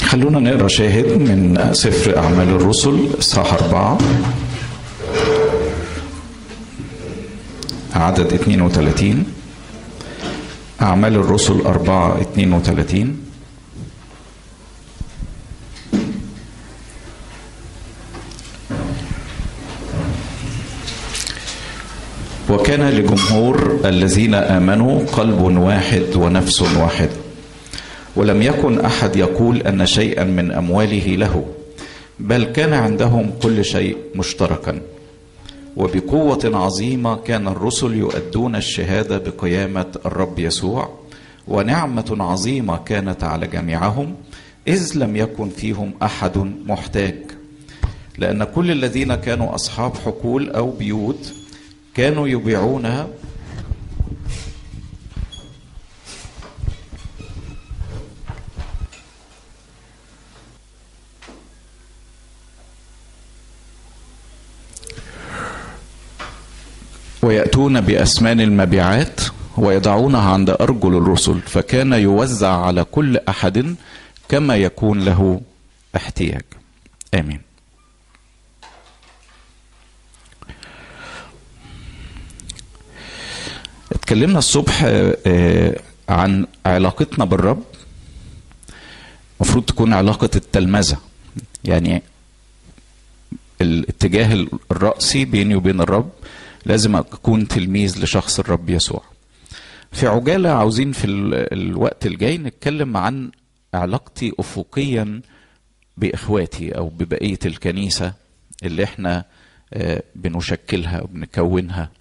خلونا نقرا شاهد من سفر أعمال الرسل إصحاح أربعة عدد 32 أعمال الرسل أربعة 32 وكان لجمهور الذين آمنوا قلب واحد ونفس واحد ولم يكن أحد يقول أن شيئا من أمواله له بل كان عندهم كل شيء مشتركا وبقوة عظيمة كان الرسل يؤدون الشهادة بقيامة الرب يسوع ونعمة عظيمة كانت على جميعهم إذ لم يكن فيهم أحد محتاج لأن كل الذين كانوا أصحاب حقول أو بيوت كانوا يبيعونها ويأتون بأثمان المبيعات ويضعونها عند أرجل الرسل فكان يوزع على كل أحد كما يكون له احتياج آمين اتكلمنا الصبح عن علاقتنا بالرب المفروض تكون علاقة التلمذة يعني الاتجاه الرأسي بيني وبين الرب لازم أكون تلميذ لشخص الرب يسوع في عجالة عاوزين في الوقت الجاي نتكلم عن علاقتي أفقيا بإخواتي أو ببقية الكنيسة اللي احنا بنشكلها وبنكونها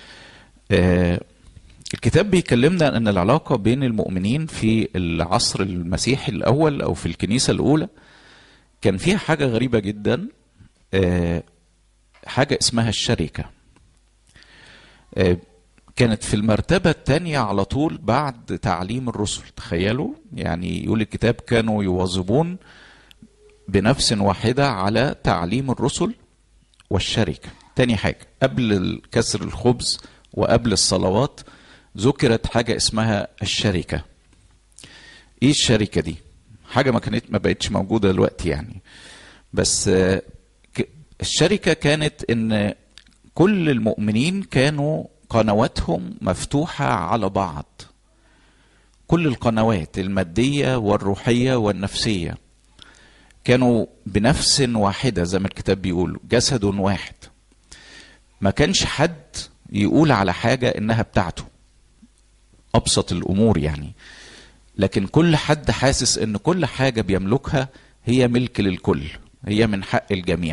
الكتاب بيكلمنا ان العلاقه بين المؤمنين في العصر المسيحي الاول او في الكنيسه الاولى كان فيها حاجه غريبه جدا حاجه اسمها الشركه كانت في المرتبة الثانية على طول بعد تعليم الرسل تخيلوا يعني يقول الكتاب كانوا يواظبون بنفس واحدة على تعليم الرسل والشركة تاني حاجة قبل كسر الخبز وقبل الصلوات ذكرت حاجة اسمها الشركة ايه الشركة دي حاجة ما كانت ما بقتش موجودة دلوقتي يعني بس الشركة كانت ان كل المؤمنين كانوا قنواتهم مفتوحة على بعض كل القنوات المادية والروحية والنفسية كانوا بنفس واحدة زي ما الكتاب بيقول جسد واحد ما كانش حد يقول على حاجة إنها بتاعته أبسط الأمور يعني لكن كل حد حاسس إن كل حاجة بيملكها هي ملك للكل هي من حق الجميع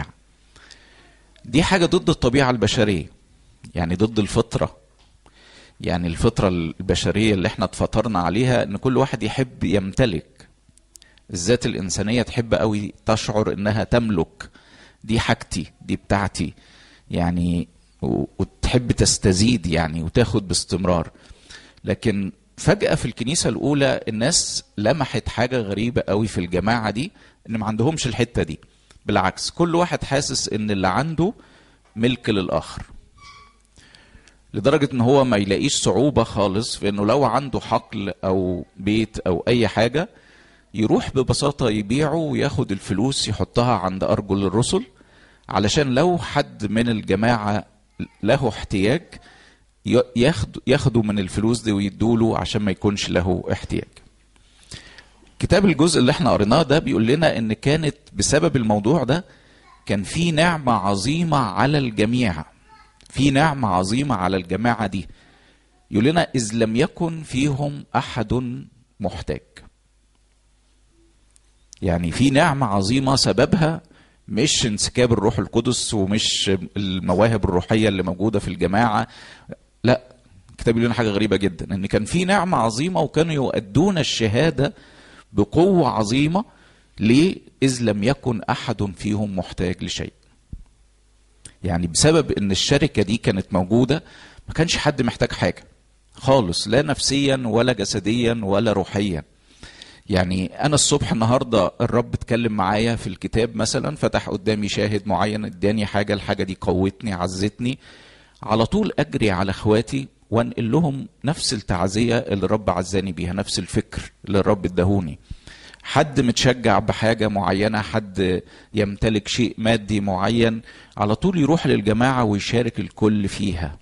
دي حاجة ضد الطبيعة البشرية يعني ضد الفطرة يعني الفطرة البشرية اللي احنا اتفطرنا عليها ان كل واحد يحب يمتلك الذات الإنسانية تحب قوي تشعر انها تملك دي حاجتي دي بتاعتي يعني وتحب تستزيد يعني وتاخد باستمرار لكن فجأة في الكنيسة الأولى الناس لمحت حاجة غريبة قوي في الجماعة دي إن ما عندهمش الحتة دي بالعكس كل واحد حاسس إن اللي عنده ملك للآخر لدرجة إن هو ما يلاقيش صعوبة خالص في إنه لو عنده حقل أو بيت أو أي حاجة يروح ببساطة يبيعه وياخد الفلوس يحطها عند أرجل الرسل علشان لو حد من الجماعة له احتياج ياخد ياخدوا من الفلوس دي ويدوله عشان ما يكونش له احتياج. كتاب الجزء اللي احنا قريناه ده بيقول لنا ان كانت بسبب الموضوع ده كان في نعمة عظيمة على الجميع. في نعمة عظيمة على الجماعة دي. يقول لنا إذ لم يكن فيهم أحد محتاج. يعني في نعمة عظيمة سببها مش انسكاب الروح القدس ومش المواهب الروحية اللي موجودة في الجماعة لا الكتاب بيقول لنا حاجة غريبة جدا ان كان في نعمة عظيمة وكانوا يؤدون الشهادة بقوة عظيمة ليه إذ لم يكن أحد فيهم محتاج لشيء يعني بسبب ان الشركة دي كانت موجودة ما كانش حد محتاج حاجة خالص لا نفسيا ولا جسديا ولا روحيا يعني انا الصبح النهارده الرب اتكلم معايا في الكتاب مثلا فتح قدامي شاهد معين اداني حاجه الحاجه دي قوتني عزتني على طول اجري على اخواتي وانقل لهم نفس التعزيه اللي الرب عزاني بيها نفس الفكر اللي الرب اداهوني حد متشجع بحاجة معينة حد يمتلك شيء مادي معين على طول يروح للجماعة ويشارك الكل فيها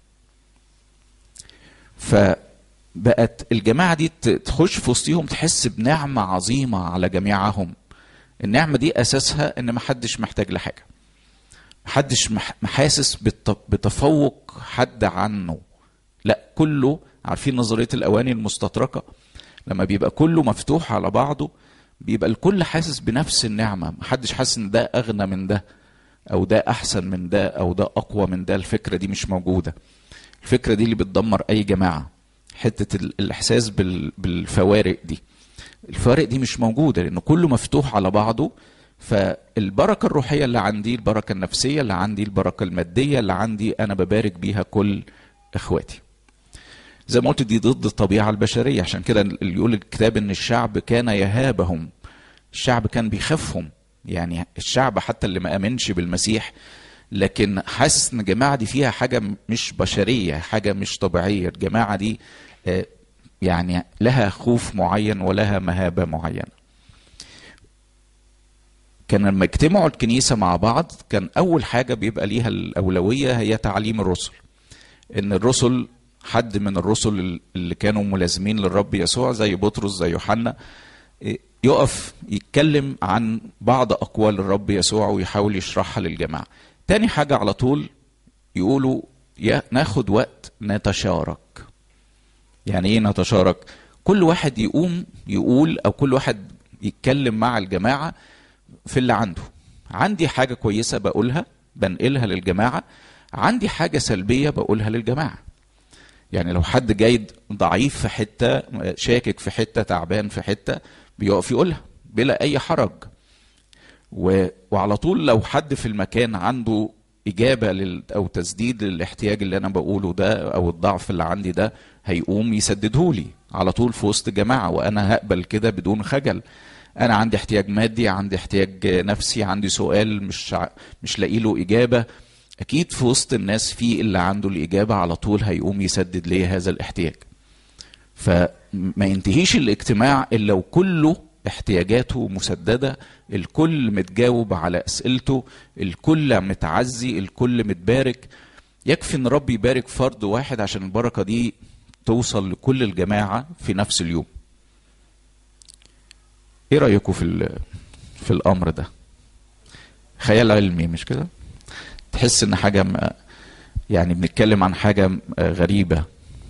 فبقت الجماعة دي تخش في وسطهم تحس بنعمة عظيمة على جميعهم النعمة دي أساسها إن محدش محتاج لحاجة محدش محاسس بتفوق حد عنه لا كله عارفين نظرية الأواني المستطرقة لما بيبقى كله مفتوح على بعضه بيبقى الكل حاسس بنفس النعمة محدش حاسس ان ده اغنى من ده او ده احسن من ده او ده اقوى من ده الفكرة دي مش موجودة الفكرة دي اللي بتدمر اي جماعة حتة الاحساس بالفوارق دي الفوارق دي مش موجودة لان كله مفتوح على بعضه فالبركة الروحية اللي عندي البركة النفسية اللي عندي البركة المادية اللي عندي أنا ببارك بيها كل إخواتي زي ما قلت دي ضد الطبيعة البشرية عشان كده اللي يقول الكتاب ان الشعب كان يهابهم الشعب كان بيخافهم يعني الشعب حتى اللي ما امنش بالمسيح لكن حاسس ان الجماعة دي فيها حاجة مش بشرية حاجة مش طبيعية الجماعة دي يعني لها خوف معين ولها مهابة معينة كان لما يجتمعوا الكنيسة مع بعض كان أول حاجة بيبقى ليها الأولوية هي تعليم الرسل إن الرسل حد من الرسل اللي كانوا ملازمين للرب يسوع زي بطرس زي يوحنا يقف يتكلم عن بعض اقوال الرب يسوع ويحاول يشرحها للجماعه تاني حاجه على طول يقولوا يا ناخد وقت نتشارك يعني ايه نتشارك كل واحد يقوم يقول او كل واحد يتكلم مع الجماعه في اللي عنده عندي حاجه كويسه بقولها بنقلها للجماعه عندي حاجه سلبيه بقولها للجماعه يعني لو حد جاي ضعيف في حته شاكك في حته تعبان في حته بيقف يقولها بلا اي حرج و... وعلى طول لو حد في المكان عنده اجابه لل... او تسديد للاحتياج اللي انا بقوله ده او الضعف اللي عندي ده هيقوم يسدده لي على طول في وسط جماعه وانا هقبل كده بدون خجل انا عندي احتياج مادي عندي احتياج نفسي عندي سؤال مش مش لاقي له اجابه اكيد في وسط الناس في اللي عنده الاجابه على طول هيقوم يسدد لي هذا الاحتياج فما ينتهيش الاجتماع الا وكله احتياجاته مسدده الكل متجاوب على اسئلته الكل متعزي الكل متبارك يكفي ان رب يبارك فرد واحد عشان البركه دي توصل لكل الجماعه في نفس اليوم ايه رايكم في في الامر ده خيال علمي مش كده تحس ان حاجه يعني بنتكلم عن حاجه غريبه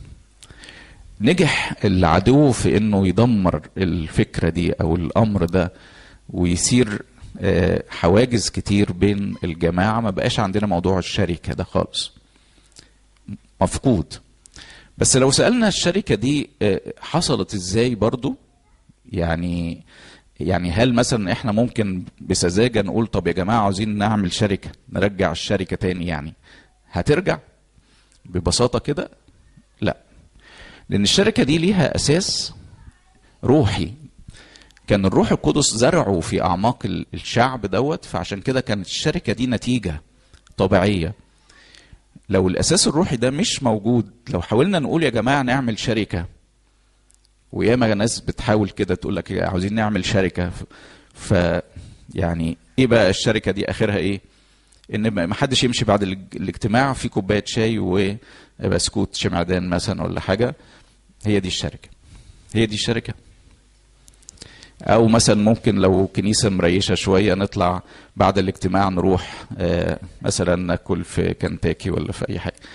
نجح العدو في انه يدمر الفكره دي او الامر ده ويصير حواجز كتير بين الجماعه ما بقاش عندنا موضوع الشركه ده خالص مفقود بس لو سالنا الشركه دي حصلت ازاي برضو يعني يعني هل مثلا احنا ممكن بسذاجه نقول طب يا جماعه عاوزين نعمل شركه نرجع الشركه تاني يعني هترجع ببساطه كده لا لان الشركه دي ليها اساس روحي كان الروح القدس زرعه في اعماق الشعب دوت فعشان كده كانت الشركه دي نتيجه طبيعيه لو الاساس الروحي ده مش موجود لو حاولنا نقول يا جماعه نعمل شركه وياما ناس بتحاول كده تقول لك عاوزين نعمل شركه ف يعني ايه بقى الشركه دي اخرها ايه؟ ان ما حدش يمشي بعد الاجتماع في كوبايه شاي وبسكوت شمعدان مثلا ولا حاجه هي دي الشركه هي دي الشركه او مثلا ممكن لو كنيسه مريشه شويه نطلع بعد الاجتماع نروح مثلا ناكل في كنتاكي ولا في اي حاجه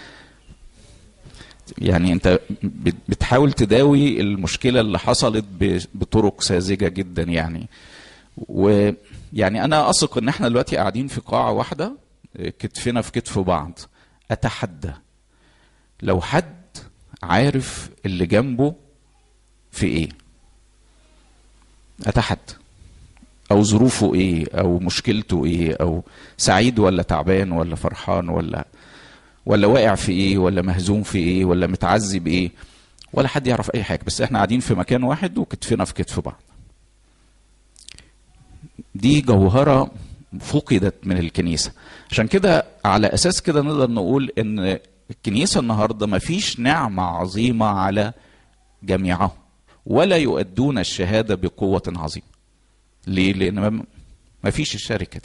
يعني انت بتحاول تداوي المشكله اللي حصلت بطرق ساذجه جدا يعني ويعني انا اثق ان احنا دلوقتي قاعدين في قاعه واحده كتفنا في كتف بعض اتحدى لو حد عارف اللي جنبه في ايه اتحدى او ظروفه ايه او مشكلته ايه او سعيد ولا تعبان ولا فرحان ولا ولا واقع في ايه ولا مهزوم في ايه ولا متعذب ايه ولا حد يعرف اي حاجه بس احنا قاعدين في مكان واحد وكتفنا في كتف بعض دي جوهره فقدت من الكنيسه عشان كده على اساس كده نقدر نقول ان الكنيسه النهارده ما فيش نعمه عظيمه على جميعهم ولا يؤدون الشهاده بقوه عظيمه ليه لان ما فيش الشركه دي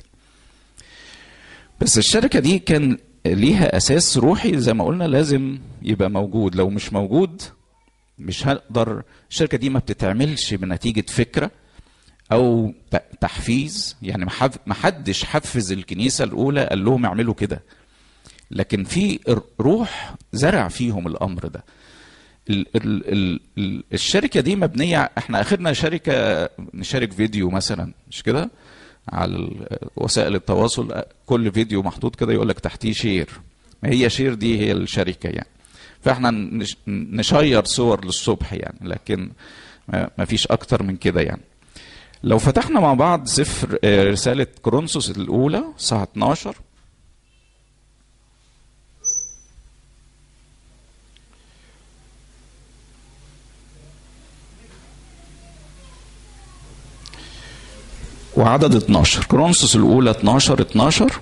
بس الشركه دي كان ليها اساس روحي زي ما قلنا لازم يبقى موجود لو مش موجود مش هقدر الشركه دي ما بتتعملش بنتيجه فكره او تحفيز يعني ما حدش حفز الكنيسه الاولى قال لهم اعملوا كده لكن في روح زرع فيهم الامر ده ال ال ال ال الشركه دي مبنيه احنا اخرنا شركه نشارك فيديو مثلا مش كده على وسائل التواصل كل فيديو محطوط كده يقول لك تحتيه شير ما هي شير دي هي الشركه يعني فاحنا نشير صور للصبح يعني لكن ما فيش اكتر من كده يعني لو فتحنا مع بعض سفر رساله كورنثوس الاولى صح 12 وعدد 12 كرونسوس الأولى 12 12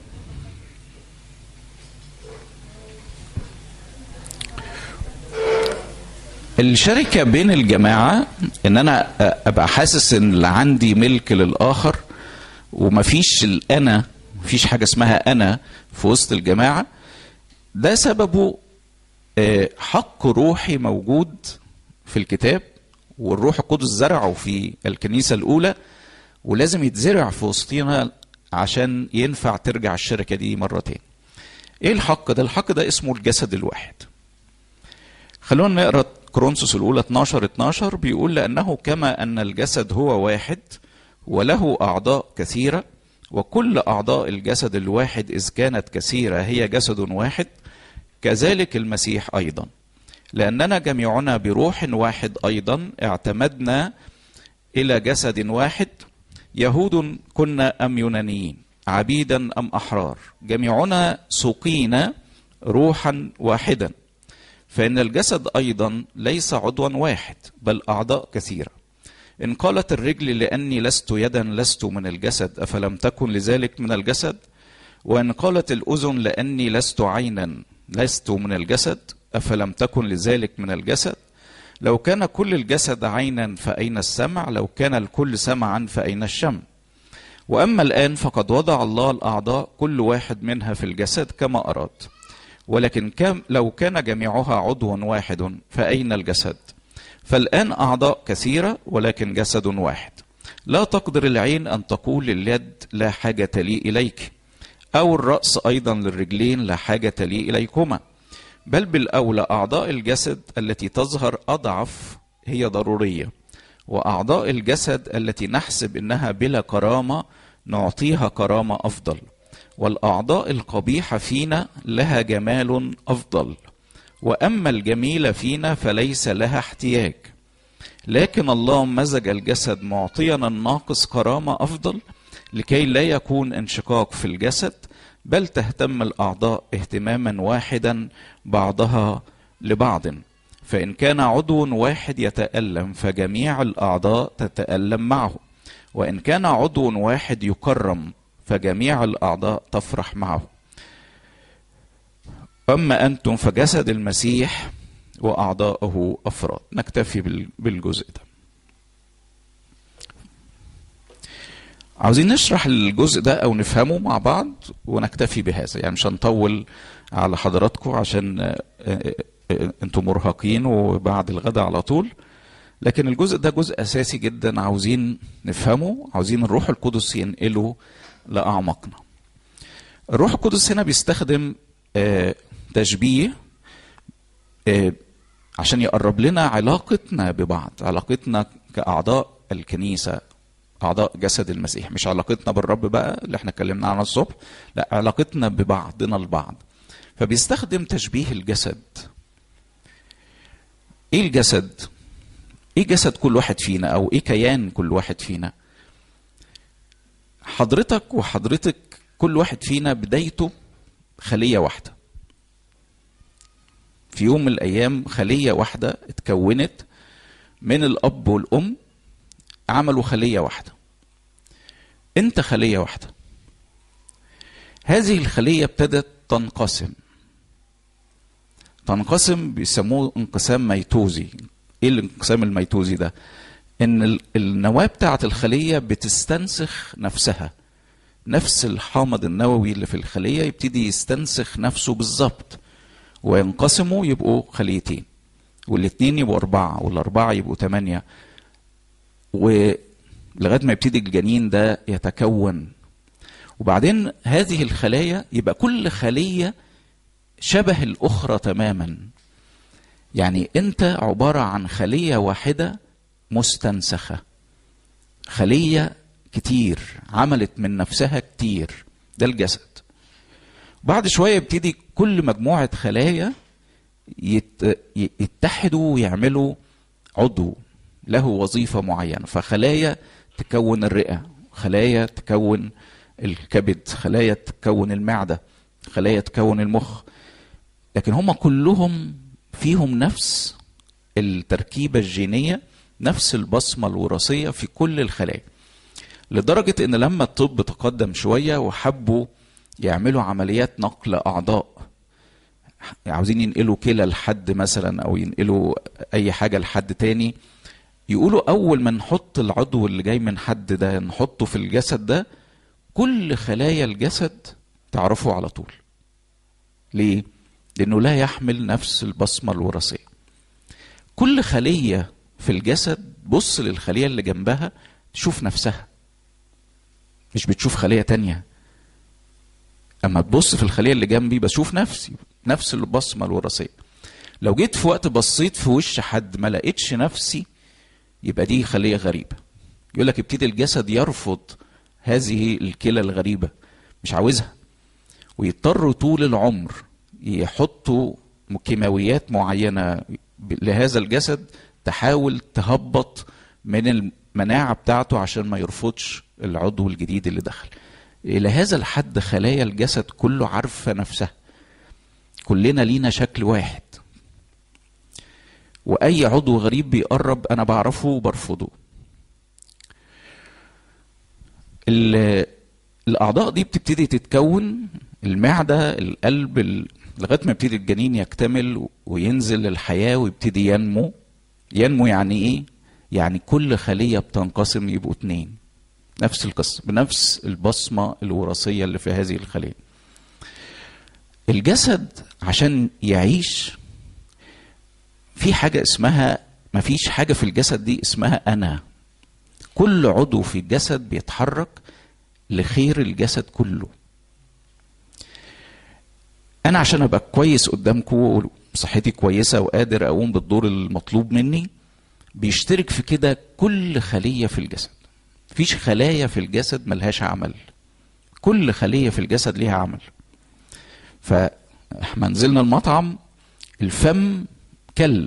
الشركة بين الجماعة إن أنا أبقى حاسس إن اللي عندي ملك للآخر ومفيش الأنا مفيش حاجة اسمها أنا في وسط الجماعة ده سببه حق روحي موجود في الكتاب والروح القدس زرعه في الكنيسة الأولى ولازم يتزرع في وسطينا عشان ينفع ترجع الشركة دي مرة تاني ايه الحق ده الحق ده اسمه الجسد الواحد خلونا نقرا كرونسوس الاولى 12 12 بيقول لانه كما ان الجسد هو واحد وله اعضاء كثيره وكل اعضاء الجسد الواحد اذ كانت كثيره هي جسد واحد كذلك المسيح ايضا لاننا جميعنا بروح واحد ايضا اعتمدنا الى جسد واحد يهود كنا ام يونانيين عبيدا ام احرار جميعنا سقينا روحا واحدا فان الجسد ايضا ليس عضوا واحد بل اعضاء كثيره ان قالت الرجل لاني لست يدا لست من الجسد افلم تكن لذلك من الجسد وان قالت الاذن لاني لست عينا لست من الجسد افلم تكن لذلك من الجسد لو كان كل الجسد عينا فأين السمع لو كان الكل سمعا فأين الشم وأما الآن فقد وضع الله الأعضاء كل واحد منها في الجسد كما أراد ولكن كم لو كان جميعها عضوا واحد فأين الجسد فالآن أعضاء كثيرة ولكن جسد واحد لا تقدر العين أن تقول لليد لا حاجة لي إليك أو الرأس أيضا للرجلين لا حاجة لي إليكما بل بالاولى اعضاء الجسد التي تظهر اضعف هي ضروريه واعضاء الجسد التي نحسب انها بلا كرامه نعطيها كرامه افضل والاعضاء القبيحه فينا لها جمال افضل واما الجميله فينا فليس لها احتياج لكن الله مزج الجسد معطيا الناقص كرامه افضل لكي لا يكون انشقاق في الجسد بل تهتم الاعضاء اهتماما واحدا بعضها لبعض فان كان عضو واحد يتالم فجميع الاعضاء تتالم معه وان كان عضو واحد يكرم فجميع الاعضاء تفرح معه اما انتم فجسد المسيح واعضاؤه افراد نكتفي بالجزء ده عاوزين نشرح الجزء ده او نفهمه مع بعض ونكتفي بهذا يعني مش هنطول على حضراتكم عشان انتم مرهقين وبعد الغداء على طول لكن الجزء ده جزء اساسي جدا عاوزين نفهمه عاوزين الروح القدس ينقله لاعماقنا الروح القدس هنا بيستخدم تشبيه عشان يقرب لنا علاقتنا ببعض علاقتنا كاعضاء الكنيسه اعضاء جسد المسيح مش علاقتنا بالرب بقى اللي احنا اتكلمنا عنها الصبح لا علاقتنا ببعضنا البعض فبيستخدم تشبيه الجسد ايه الجسد ايه جسد كل واحد فينا او ايه كيان كل واحد فينا حضرتك وحضرتك كل واحد فينا بدايته خليه واحده في يوم من الايام خليه واحده اتكونت من الاب والام عملوا خليه واحده انت خليه واحده هذه الخليه ابتدت تنقسم تنقسم بيسموه انقسام ميتوزي ايه الانقسام الميتوزي ده ان ال- النواه بتاعه الخليه بتستنسخ نفسها نفس الحامض النووي اللي في الخليه يبتدي يستنسخ نفسه بالظبط وينقسموا يبقوا خليتين والاثنين يبقوا أربعة والأربعة يبقوا ثمانية ولغاية ما يبتدي الجنين ده يتكون وبعدين هذه الخلايا يبقى كل خلية شبه الأخرى تماما يعني أنت عبارة عن خلية واحدة مستنسخة خلية كتير عملت من نفسها كتير ده الجسد بعد شوية يبتدي كل مجموعة خلايا يت- يتحدوا ويعملوا عضو له وظيفة معينة فخلايا تكون الرئة خلايا تكون الكبد خلايا تكون المعدة خلايا تكون المخ لكن هم كلهم فيهم نفس التركيبة الجينية نفس البصمة الوراثية في كل الخلايا لدرجة ان لما الطب تقدم شوية وحبوا يعملوا عمليات نقل اعضاء عاوزين ينقلوا كلى لحد مثلا او ينقلوا اي حاجة لحد تاني يقولوا اول ما نحط العضو اللي جاي من حد ده نحطه في الجسد ده كل خلايا الجسد تعرفه على طول ليه لانه لا يحمل نفس البصمة الوراثية كل خلية في الجسد بص للخلية اللي جنبها تشوف نفسها مش بتشوف خلية تانية اما تبص في الخلية اللي جنبي بشوف نفسي نفس البصمة الوراثية لو جيت في وقت بصيت في وش حد ما لقيتش نفسي يبقى دي خلية غريبة يقول لك يبتدي الجسد يرفض هذه الكلى الغريبة مش عاوزها ويضطروا طول العمر يحطوا كيماويات معينة لهذا الجسد تحاول تهبط من المناعة بتاعته عشان ما يرفضش العضو الجديد اللي دخل إلى هذا الحد خلايا الجسد كله عارفة نفسها كلنا لينا شكل واحد وأي عضو غريب بيقرب أنا بعرفه وبرفضه ال- الأعضاء دي بتبتدي تتكون المعدة القلب ال- لغاية ما يبتدي الجنين يكتمل وينزل للحياة ويبتدي ينمو ينمو يعني إيه؟ يعني كل خلية بتنقسم يبقوا اتنين نفس القصة بنفس البصمة الوراثية اللي في هذه الخلية الجسد عشان يعيش في حاجة اسمها ما فيش حاجة في الجسد دي اسمها أنا كل عضو في الجسد بيتحرك لخير الجسد كله أنا عشان أبقى كويس قدامكم صحتي كويسة وقادر أقوم بالدور المطلوب مني بيشترك في كده كل خلية في الجسد مفيش خلايا في الجسد ملهاش عمل كل خلية في الجسد ليها عمل فاحنا نزلنا المطعم الفم كل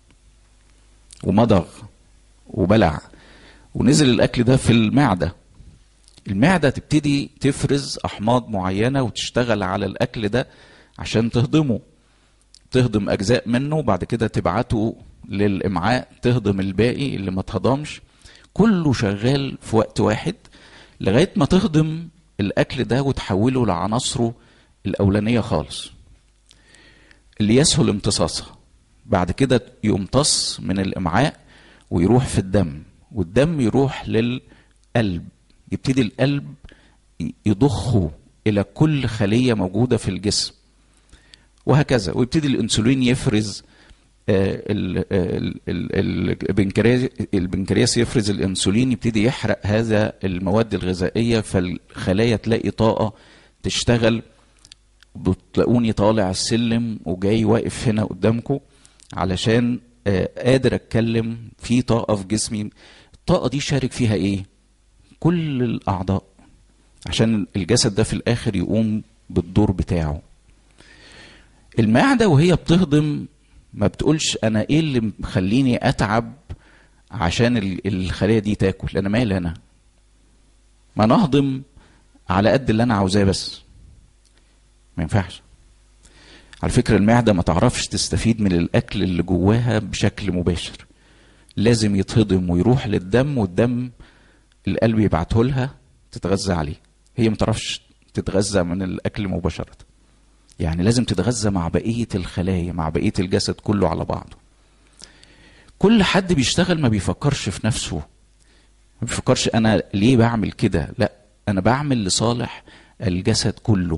ومضغ وبلع ونزل الاكل ده في المعده المعده تبتدي تفرز احماض معينه وتشتغل على الاكل ده عشان تهضمه تهضم اجزاء منه وبعد كده تبعته للامعاء تهضم الباقي اللي ما اتهضمش كله شغال في وقت واحد لغايه ما تهضم الاكل ده وتحوله لعناصره الاولانيه خالص اللي يسهل امتصاصها بعد كده يمتص من الامعاء ويروح في الدم والدم يروح للقلب يبتدي القلب يضخه الى كل خليه موجوده في الجسم وهكذا ويبتدي الانسولين يفرز آه، ال- ال- ال- البنكرياس البنكرياس يفرز الانسولين يبتدي يحرق هذا المواد الغذائيه فالخلايا تلاقي طاقه تشتغل بتلاقوني طالع السلم وجاي واقف هنا قدامكم علشان آه، قادر اتكلم في طاقه في جسمي الطاقه دي شارك فيها ايه كل الاعضاء عشان الجسد ده في الاخر يقوم بالدور بتاعه المعده وهي بتهضم ما بتقولش انا ايه اللي مخليني اتعب عشان ال- الخليه دي تاكل انا مالي انا ما نهضم على قد اللي انا عاوزاه بس ما ينفعش على فكرة المعدة ما تعرفش تستفيد من الأكل اللي جواها بشكل مباشر لازم يتهضم ويروح للدم والدم القلب يبعته لها تتغذى عليه هي ما تعرفش تتغذى من الأكل مباشرة يعني لازم تتغذى مع بقية الخلايا مع بقية الجسد كله على بعضه كل حد بيشتغل ما بيفكرش في نفسه ما بيفكرش انا ليه بعمل كده لا انا بعمل لصالح الجسد كله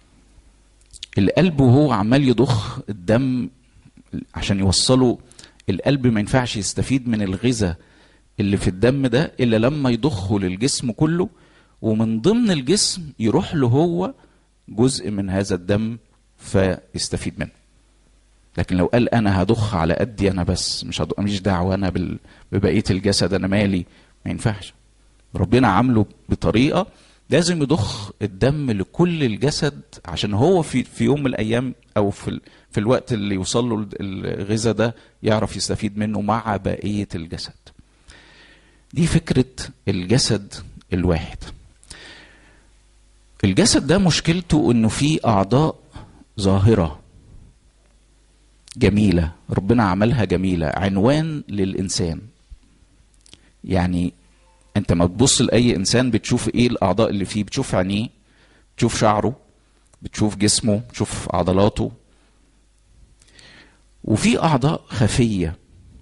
القلب وهو عمال يضخ الدم عشان يوصله القلب ما ينفعش يستفيد من الغذاء اللي في الدم ده الا لما يضخه للجسم كله ومن ضمن الجسم يروح له هو جزء من هذا الدم فيستفيد منه لكن لو قال انا هضخ على قدي انا بس مش هضخ مش دعوه انا بال... ببقيه الجسد انا مالي ما ينفعش ربنا عامله بطريقه لازم يضخ الدم لكل الجسد عشان هو في في يوم من الايام او في ال... في الوقت اللي يوصل له الغذاء ده يعرف يستفيد منه مع بقيه الجسد دي فكره الجسد الواحد الجسد ده مشكلته انه فيه اعضاء ظاهره جميله ربنا عملها جميله عنوان للانسان يعني انت ما تبص لاي انسان بتشوف ايه الاعضاء اللي فيه بتشوف عينيه بتشوف شعره بتشوف جسمه بتشوف عضلاته وفي اعضاء خفيه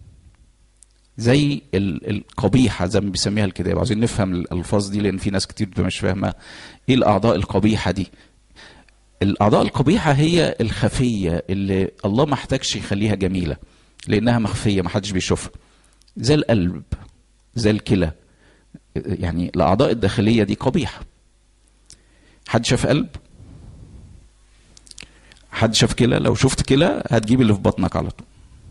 زي القبيحه زي ما بيسميها الكتاب عايزين نفهم الالفاظ دي لان في ناس كتير بتبقى مش فاهمه ايه الاعضاء القبيحه دي الاعضاء القبيحه هي الخفيه اللي الله ما احتاجش يخليها جميله لانها مخفيه ما حدش بيشوفها زي القلب زي الكلى يعني الاعضاء الداخليه دي قبيحه حد شاف قلب حد شاف كلى لو شفت كلى هتجيب اللي في بطنك على طول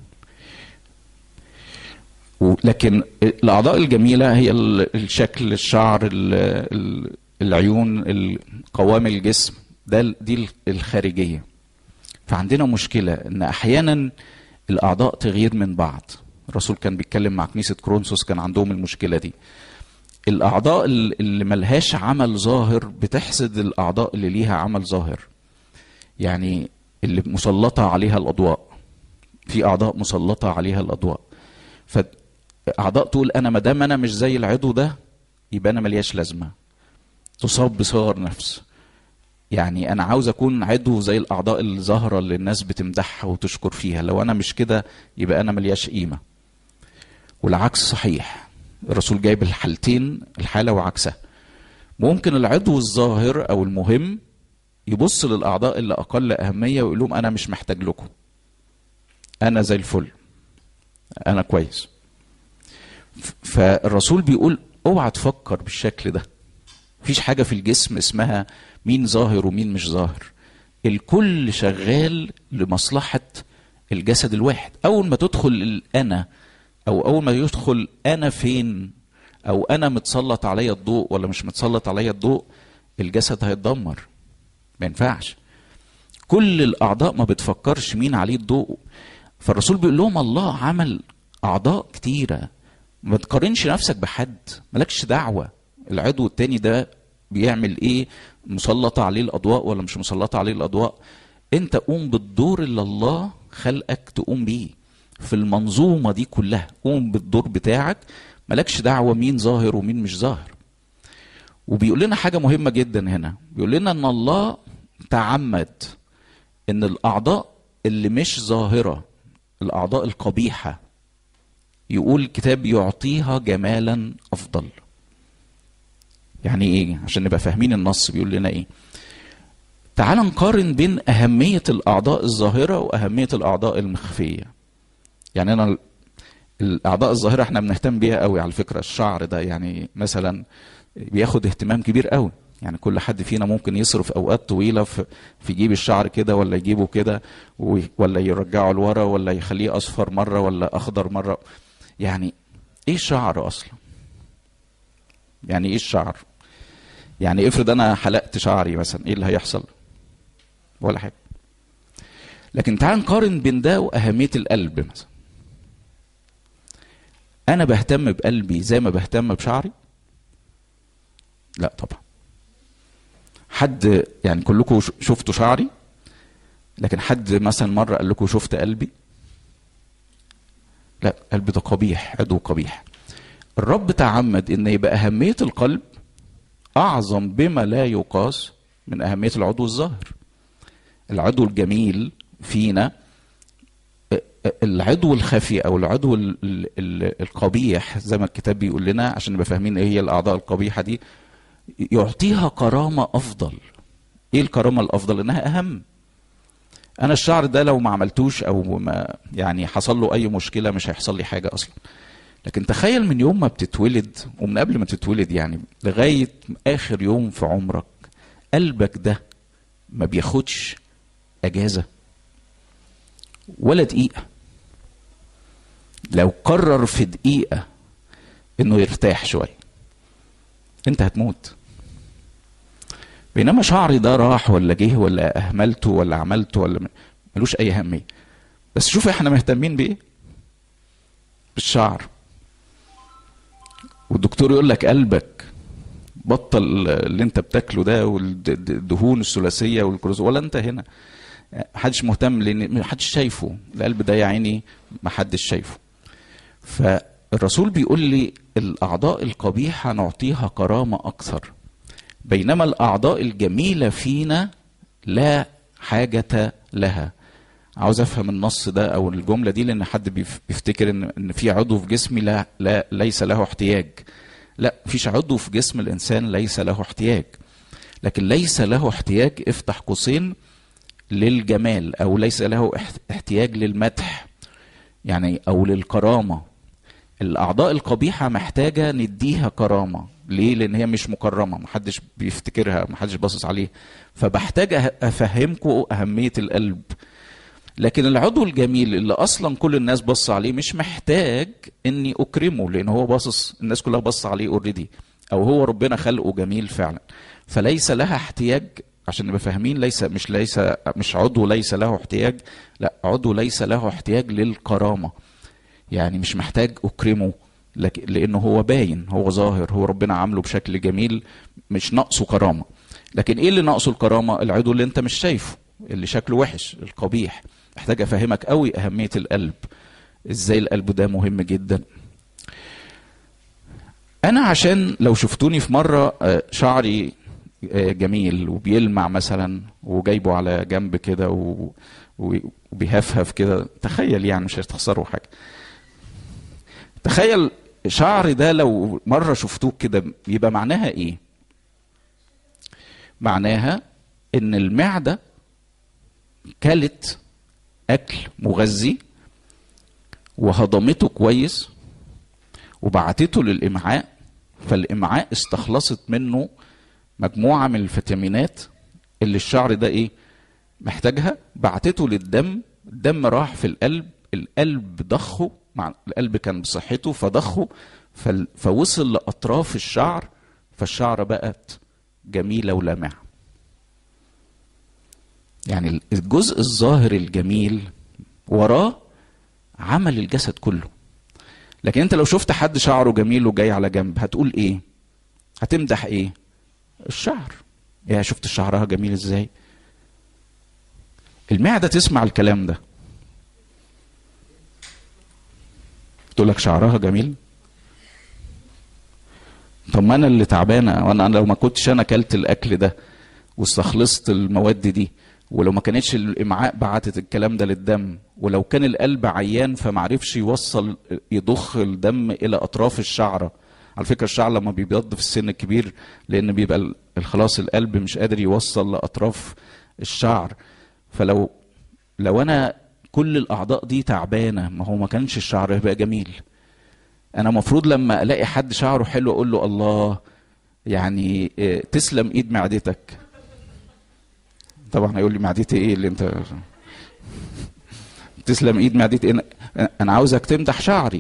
لكن الاعضاء الجميله هي الشكل الشعر العيون قوام الجسم ده دي الخارجيه فعندنا مشكله ان احيانا الاعضاء تغير من بعض الرسول كان بيتكلم مع كنيسه كرونسوس كان عندهم المشكله دي الاعضاء اللي ملهاش عمل ظاهر بتحسد الاعضاء اللي ليها عمل ظاهر يعني اللي مسلطه عليها الاضواء في اعضاء مسلطه عليها الاضواء فاعضاء تقول انا ما دام انا مش زي العضو ده يبقى انا ملياش لازمه تصاب بصغر نفس يعني انا عاوز اكون عضو زي الاعضاء الظاهره اللي الناس بتمدحها وتشكر فيها لو انا مش كده يبقى انا ملياش قيمه والعكس صحيح الرسول جايب الحالتين الحاله وعكسها ممكن العضو الظاهر او المهم يبص للاعضاء اللي اقل اهميه ويقول لهم انا مش محتاج لكم انا زي الفل انا كويس فالرسول بيقول اوعى تفكر بالشكل ده مفيش حاجه في الجسم اسمها مين ظاهر ومين مش ظاهر الكل شغال لمصلحه الجسد الواحد اول ما تدخل الانا او اول ما يدخل انا فين او انا متسلط عليا الضوء ولا مش متسلط عليا الضوء الجسد هيتدمر ما ينفعش كل الاعضاء ما بتفكرش مين عليه الضوء فالرسول بيقول لهم الله عمل اعضاء كتيره ما تقارنش نفسك بحد مالكش دعوه العضو التاني ده بيعمل ايه مسلطه عليه الاضواء ولا مش مسلطه عليه الاضواء انت قوم بالدور اللي الله خلقك تقوم بيه في المنظومه دي كلها قوم بالدور بتاعك مالكش دعوه مين ظاهر ومين مش ظاهر وبيقول لنا حاجه مهمه جدا هنا بيقول لنا ان الله تعمد ان الاعضاء اللي مش ظاهره الاعضاء القبيحه يقول الكتاب يعطيها جمالا افضل يعني ايه عشان نبقى فاهمين النص بيقول لنا ايه تعال نقارن بين اهميه الاعضاء الظاهره واهميه الاعضاء المخفيه يعني انا الاعضاء الظاهره احنا بنهتم بيها قوي على فكره الشعر ده يعني مثلا بياخد اهتمام كبير قوي يعني كل حد فينا ممكن يصرف اوقات طويله في في يجيب الشعر كده ولا يجيبه كده ولا يرجعه لورا ولا يخليه اصفر مره ولا اخضر مره يعني ايه الشعر اصلا يعني ايه الشعر يعني افرض انا حلقت شعري مثلا ايه اللي هيحصل ولا حاجه لكن تعال نقارن بين ده واهميه القلب مثلا انا بهتم بقلبي زي ما بهتم بشعري لا طبعا حد يعني كلكم شفتوا شعري لكن حد مثلا مره قال لكم شفت قلبي لا قلب ده قبيح عضو قبيح الرب تعمد ان يبقى اهميه القلب اعظم بما لا يقاس من اهميه العضو الظاهر العضو الجميل فينا العضو الخفي او العضو ال- ال- ال- القبيح زي ما الكتاب بيقول لنا عشان نبقى فاهمين ايه هي الاعضاء القبيحه دي يعطيها كرامه افضل ايه الكرامه الافضل انها اهم انا الشعر ده لو ما عملتوش او ما يعني حصل له اي مشكله مش هيحصل لي حاجه اصلا لكن تخيل من يوم ما بتتولد ومن قبل ما تتولد يعني لغايه اخر يوم في عمرك قلبك ده ما بياخدش اجازه ولا دقيقه لو قرر في دقيقه انه يرتاح شويه انت هتموت بينما شعري ده راح ولا جه ولا اهملته ولا عملته ولا م- ملوش اي اهميه بس شوف احنا مهتمين بايه بالشعر والدكتور يقول لك قلبك بطل اللي انت بتاكله ده والدهون الثلاثيه والكوليسترول ولا انت هنا محدش مهتم لان محدش شايفه القلب ده يا عيني محدش شايفه فالرسول بيقول لي الاعضاء القبيحه نعطيها كرامه اكثر بينما الاعضاء الجميله فينا لا حاجه لها عاوز افهم النص ده او الجمله دي لان حد بيف- بيفتكر ان ان في عضو في جسمي لا لا ليس له احتياج لا مفيش عضو في جسم الانسان ليس له احتياج لكن ليس له احتياج افتح قوسين للجمال او ليس له احت- احتياج للمدح يعني او للكرامه الاعضاء القبيحه محتاجه نديها كرامه ليه لان هي مش مكرمه محدش بيفتكرها محدش باصص عليه فبحتاج أه- افهمكم اهميه القلب لكن العضو الجميل اللي اصلا كل الناس بص عليه مش محتاج اني اكرمه لان هو باصص الناس كلها بص عليه اوريدي او هو ربنا خلقه جميل فعلا فليس لها احتياج عشان نبقى فاهمين ليس مش ليس مش عضو ليس له احتياج لا عضو ليس له احتياج للكرامه يعني مش محتاج اكرمه لك- لانه هو باين هو ظاهر هو ربنا عامله بشكل جميل مش ناقصه كرامه لكن ايه اللي ناقصه الكرامه العضو اللي انت مش شايفه اللي شكله وحش القبيح محتاج افهمك قوي اهميه القلب ازاي القلب ده مهم جدا انا عشان لو شفتوني في مره آه، شعري آه، جميل وبيلمع مثلا وجايبه على جنب كده و- و- وبيهفهف كده تخيل يعني مش هتخسروا حاجه تخيل شعري ده لو مره شفتوه كده يبقى معناها ايه معناها ان المعده كلت اكل مغذي وهضمته كويس وبعتته للامعاء فالامعاء استخلصت منه مجموعه من الفيتامينات اللي الشعر ده ايه محتاجها بعتته للدم الدم راح في القلب القلب ضخه مع القلب كان بصحته فضخه فال- فوصل لاطراف الشعر فالشعر بقت جميله ولامعه يعني الجزء الظاهر الجميل وراه عمل الجسد كله لكن انت لو شفت حد شعره جميل وجاي على جنب هتقول ايه هتمدح ايه الشعر يا شفت شعرها جميل ازاي المعدة تسمع الكلام ده تقول لك شعرها جميل طب ما انا اللي تعبانه وانا لو ما كنتش انا اكلت الاكل ده واستخلصت المواد دي ولو ما كانتش الامعاء بعتت الكلام ده للدم ولو كان القلب عيان فمعرفش يوصل يضخ الدم الى اطراف الشعره على فكره الشعر لما بيبيض في السن الكبير لان بيبقى ال- خلاص القلب مش قادر يوصل لاطراف الشعر فلو لو انا كل الاعضاء دي تعبانه ما هو ما كانش الشعر هيبقى جميل انا مفروض لما الاقي حد شعره حلو اقول له الله يعني إيه، تسلم ايد معدتك طبعا هيقول لي معدتي ايه اللي انت تسلم ايد معدتي إيه؟ انا عاوزك تمدح شعري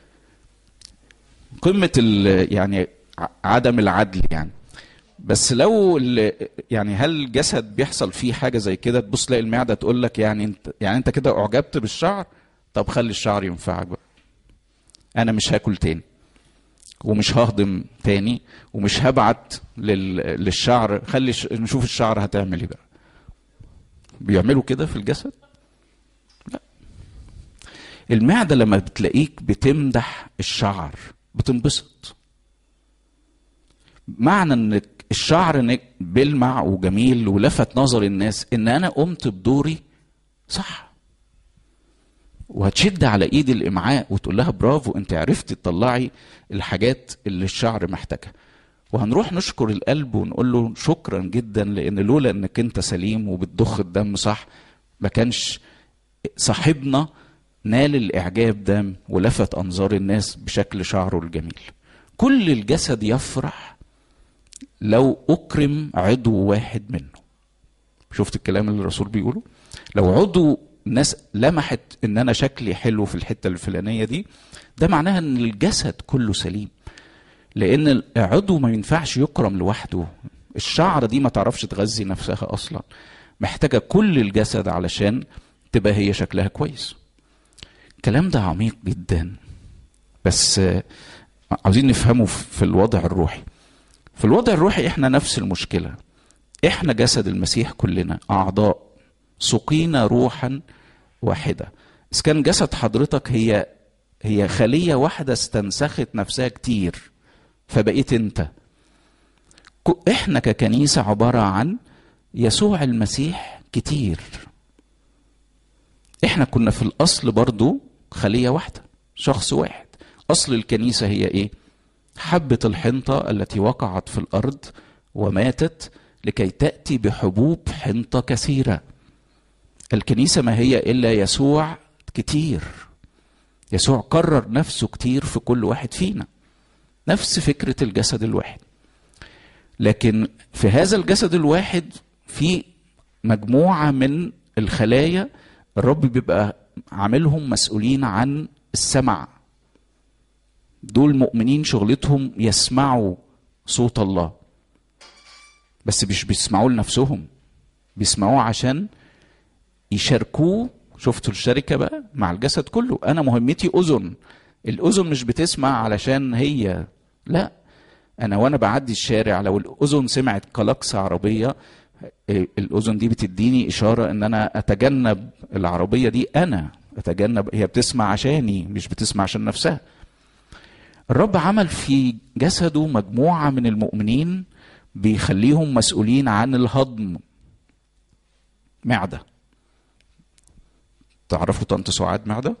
قمه ال- يعني ع- عدم العدل يعني بس لو ال- يعني هل الجسد بيحصل فيه حاجه زي كده تبص تلاقي المعده تقول لك يعني انت يعني انت كده اعجبت بالشعر طب خلي الشعر ينفعك بقى انا مش هاكل تاني ومش ههضم تاني ومش هبعت لل... للشعر خلي ش... نشوف الشعر هتعمل ايه بقى بيعملوا كده في الجسد لا المعدة لما بتلاقيك بتمدح الشعر بتنبسط معنى ان الشعر انك بيلمع وجميل ولفت نظر الناس ان انا قمت بدوري صح وهتشد على ايد الامعاء وتقول لها برافو انت عرفتي تطلعي الحاجات اللي الشعر محتاجها وهنروح نشكر القلب ونقول له شكرا جدا لان لولا انك انت سليم وبتضخ الدم صح ما كانش صاحبنا نال الاعجاب ده ولفت انظار الناس بشكل شعره الجميل كل الجسد يفرح لو اكرم عضو واحد منه شفت الكلام اللي الرسول بيقوله لو عضو الناس لمحت ان انا شكلي حلو في الحته الفلانيه دي ده معناها ان الجسد كله سليم لان العضو ما ينفعش يكرم لوحده الشعر دي ما تعرفش تغذي نفسها اصلا محتاجه كل الجسد علشان تبقى هي شكلها كويس الكلام ده عميق جدا بس عاوزين نفهمه في الوضع الروحي في الوضع الروحي احنا نفس المشكله احنا جسد المسيح كلنا اعضاء سقينا روحا واحده اذا كان جسد حضرتك هي هي خليه واحده استنسخت نفسها كتير فبقيت انت احنا ككنيسه عباره عن يسوع المسيح كتير احنا كنا في الاصل برضو خليه واحده شخص واحد اصل الكنيسه هي ايه حبه الحنطه التي وقعت في الارض وماتت لكي تاتي بحبوب حنطه كثيره الكنيسه ما هي الا يسوع كتير يسوع كرر نفسه كتير في كل واحد فينا نفس فكره الجسد الواحد لكن في هذا الجسد الواحد في مجموعه من الخلايا الرب بيبقى عاملهم مسؤولين عن السمع دول مؤمنين شغلتهم يسمعوا صوت الله بس مش بيسمعوه لنفسهم بيسمعوه عشان يشاركوه شفتوا الشركة بقى مع الجسد كله أنا مهمتي أذن الأذن مش بتسمع علشان هي لا أنا وأنا بعدي الشارع لو الأذن سمعت كلاكس عربية الأذن دي بتديني إشارة إن أنا أتجنب العربية دي أنا أتجنب هي بتسمع عشاني مش بتسمع عشان نفسها الرب عمل في جسده مجموعة من المؤمنين بيخليهم مسؤولين عن الهضم معدة تعرفوا طنط سعاد معدة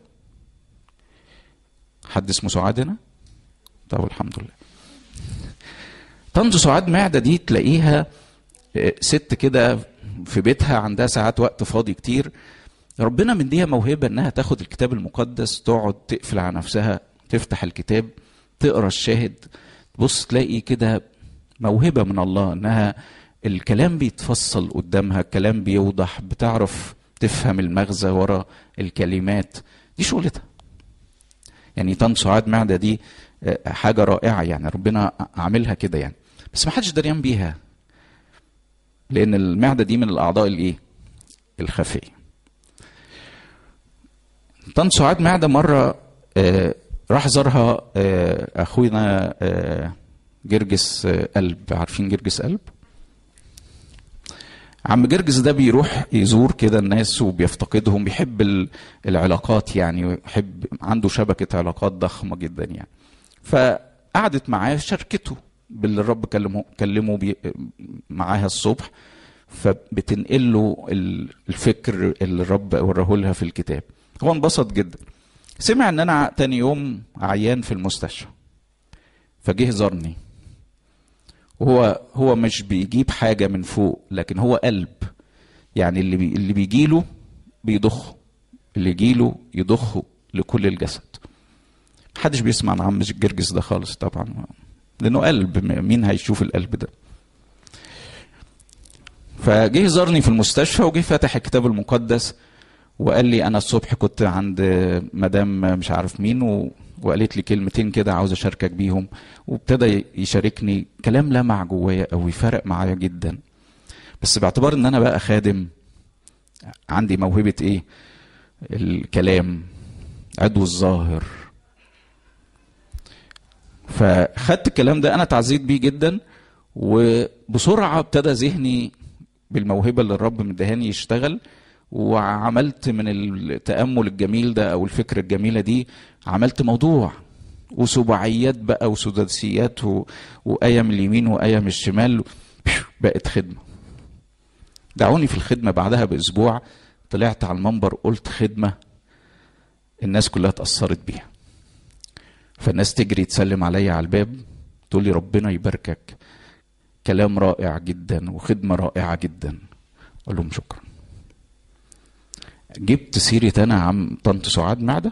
حد اسمه سعاد هنا طب الحمد لله طنط سعاد معدة دي تلاقيها ست كده في بيتها عندها ساعات وقت فاضي كتير ربنا مديها موهبة انها تاخد الكتاب المقدس تقعد تقفل على نفسها تفتح الكتاب تقرا الشاهد تبص تلاقي كده موهبة من الله انها الكلام بيتفصل قدامها الكلام بيوضح بتعرف تفهم المغزى ورا الكلمات دي شغلتها يعني طن سعاد معدة دي حاجة رائعة يعني ربنا عاملها كده يعني بس ما حدش دريان بيها لأن المعدة دي من الأعضاء الإيه؟ الخفية طن سعاد معدة مرة آه راح زارها آه أخونا آه جرجس قلب عارفين جرجس قلب؟ عم جرجس ده بيروح يزور كده الناس وبيفتقدهم بيحب العلاقات يعني ويحب عنده شبكة علاقات ضخمة جدا يعني فقعدت معاه شاركته باللي الرب كلمه كلمه بي معاها الصبح فبتنقل له الفكر اللي الرب وراه لها في الكتاب هو انبسط جدا سمع ان انا تاني يوم عيان في المستشفى فجه زارني وهو هو مش بيجيب حاجة من فوق لكن هو قلب يعني اللي بي اللي بيجي له بيضخه اللي يجي له يضخه لكل الجسد محدش بيسمع عن عم الجرجس ده خالص طبعا لانه قلب مين هيشوف القلب ده فجه زارني في المستشفى وجه فتح الكتاب المقدس وقال لي انا الصبح كنت عند مدام مش عارف مين و... وقالت لي كلمتين كده عاوز اشاركك بيهم وابتدى يشاركني كلام لمع جوايا قوي فرق معايا جدا بس باعتبار ان انا بقى خادم عندي موهبه ايه الكلام عدو الظاهر فخدت الكلام ده انا تعزيت بيه جدا وبسرعه ابتدى ذهني بالموهبه اللي الرب مدهاني يشتغل وعملت من التامل الجميل ده او الفكره الجميله دي عملت موضوع وسباعيات بقى وسداسيات و... وايه من اليمين وايه من الشمال بقت خدمه دعوني في الخدمه بعدها باسبوع طلعت على المنبر قلت خدمه الناس كلها اتأثرت بيها فالناس تجري تسلم عليا على الباب تقول لي ربنا يباركك كلام رائع جدا وخدمة رائعة جدا أقول لهم شكرا جبت سيرة أنا عم طنط سعاد معدة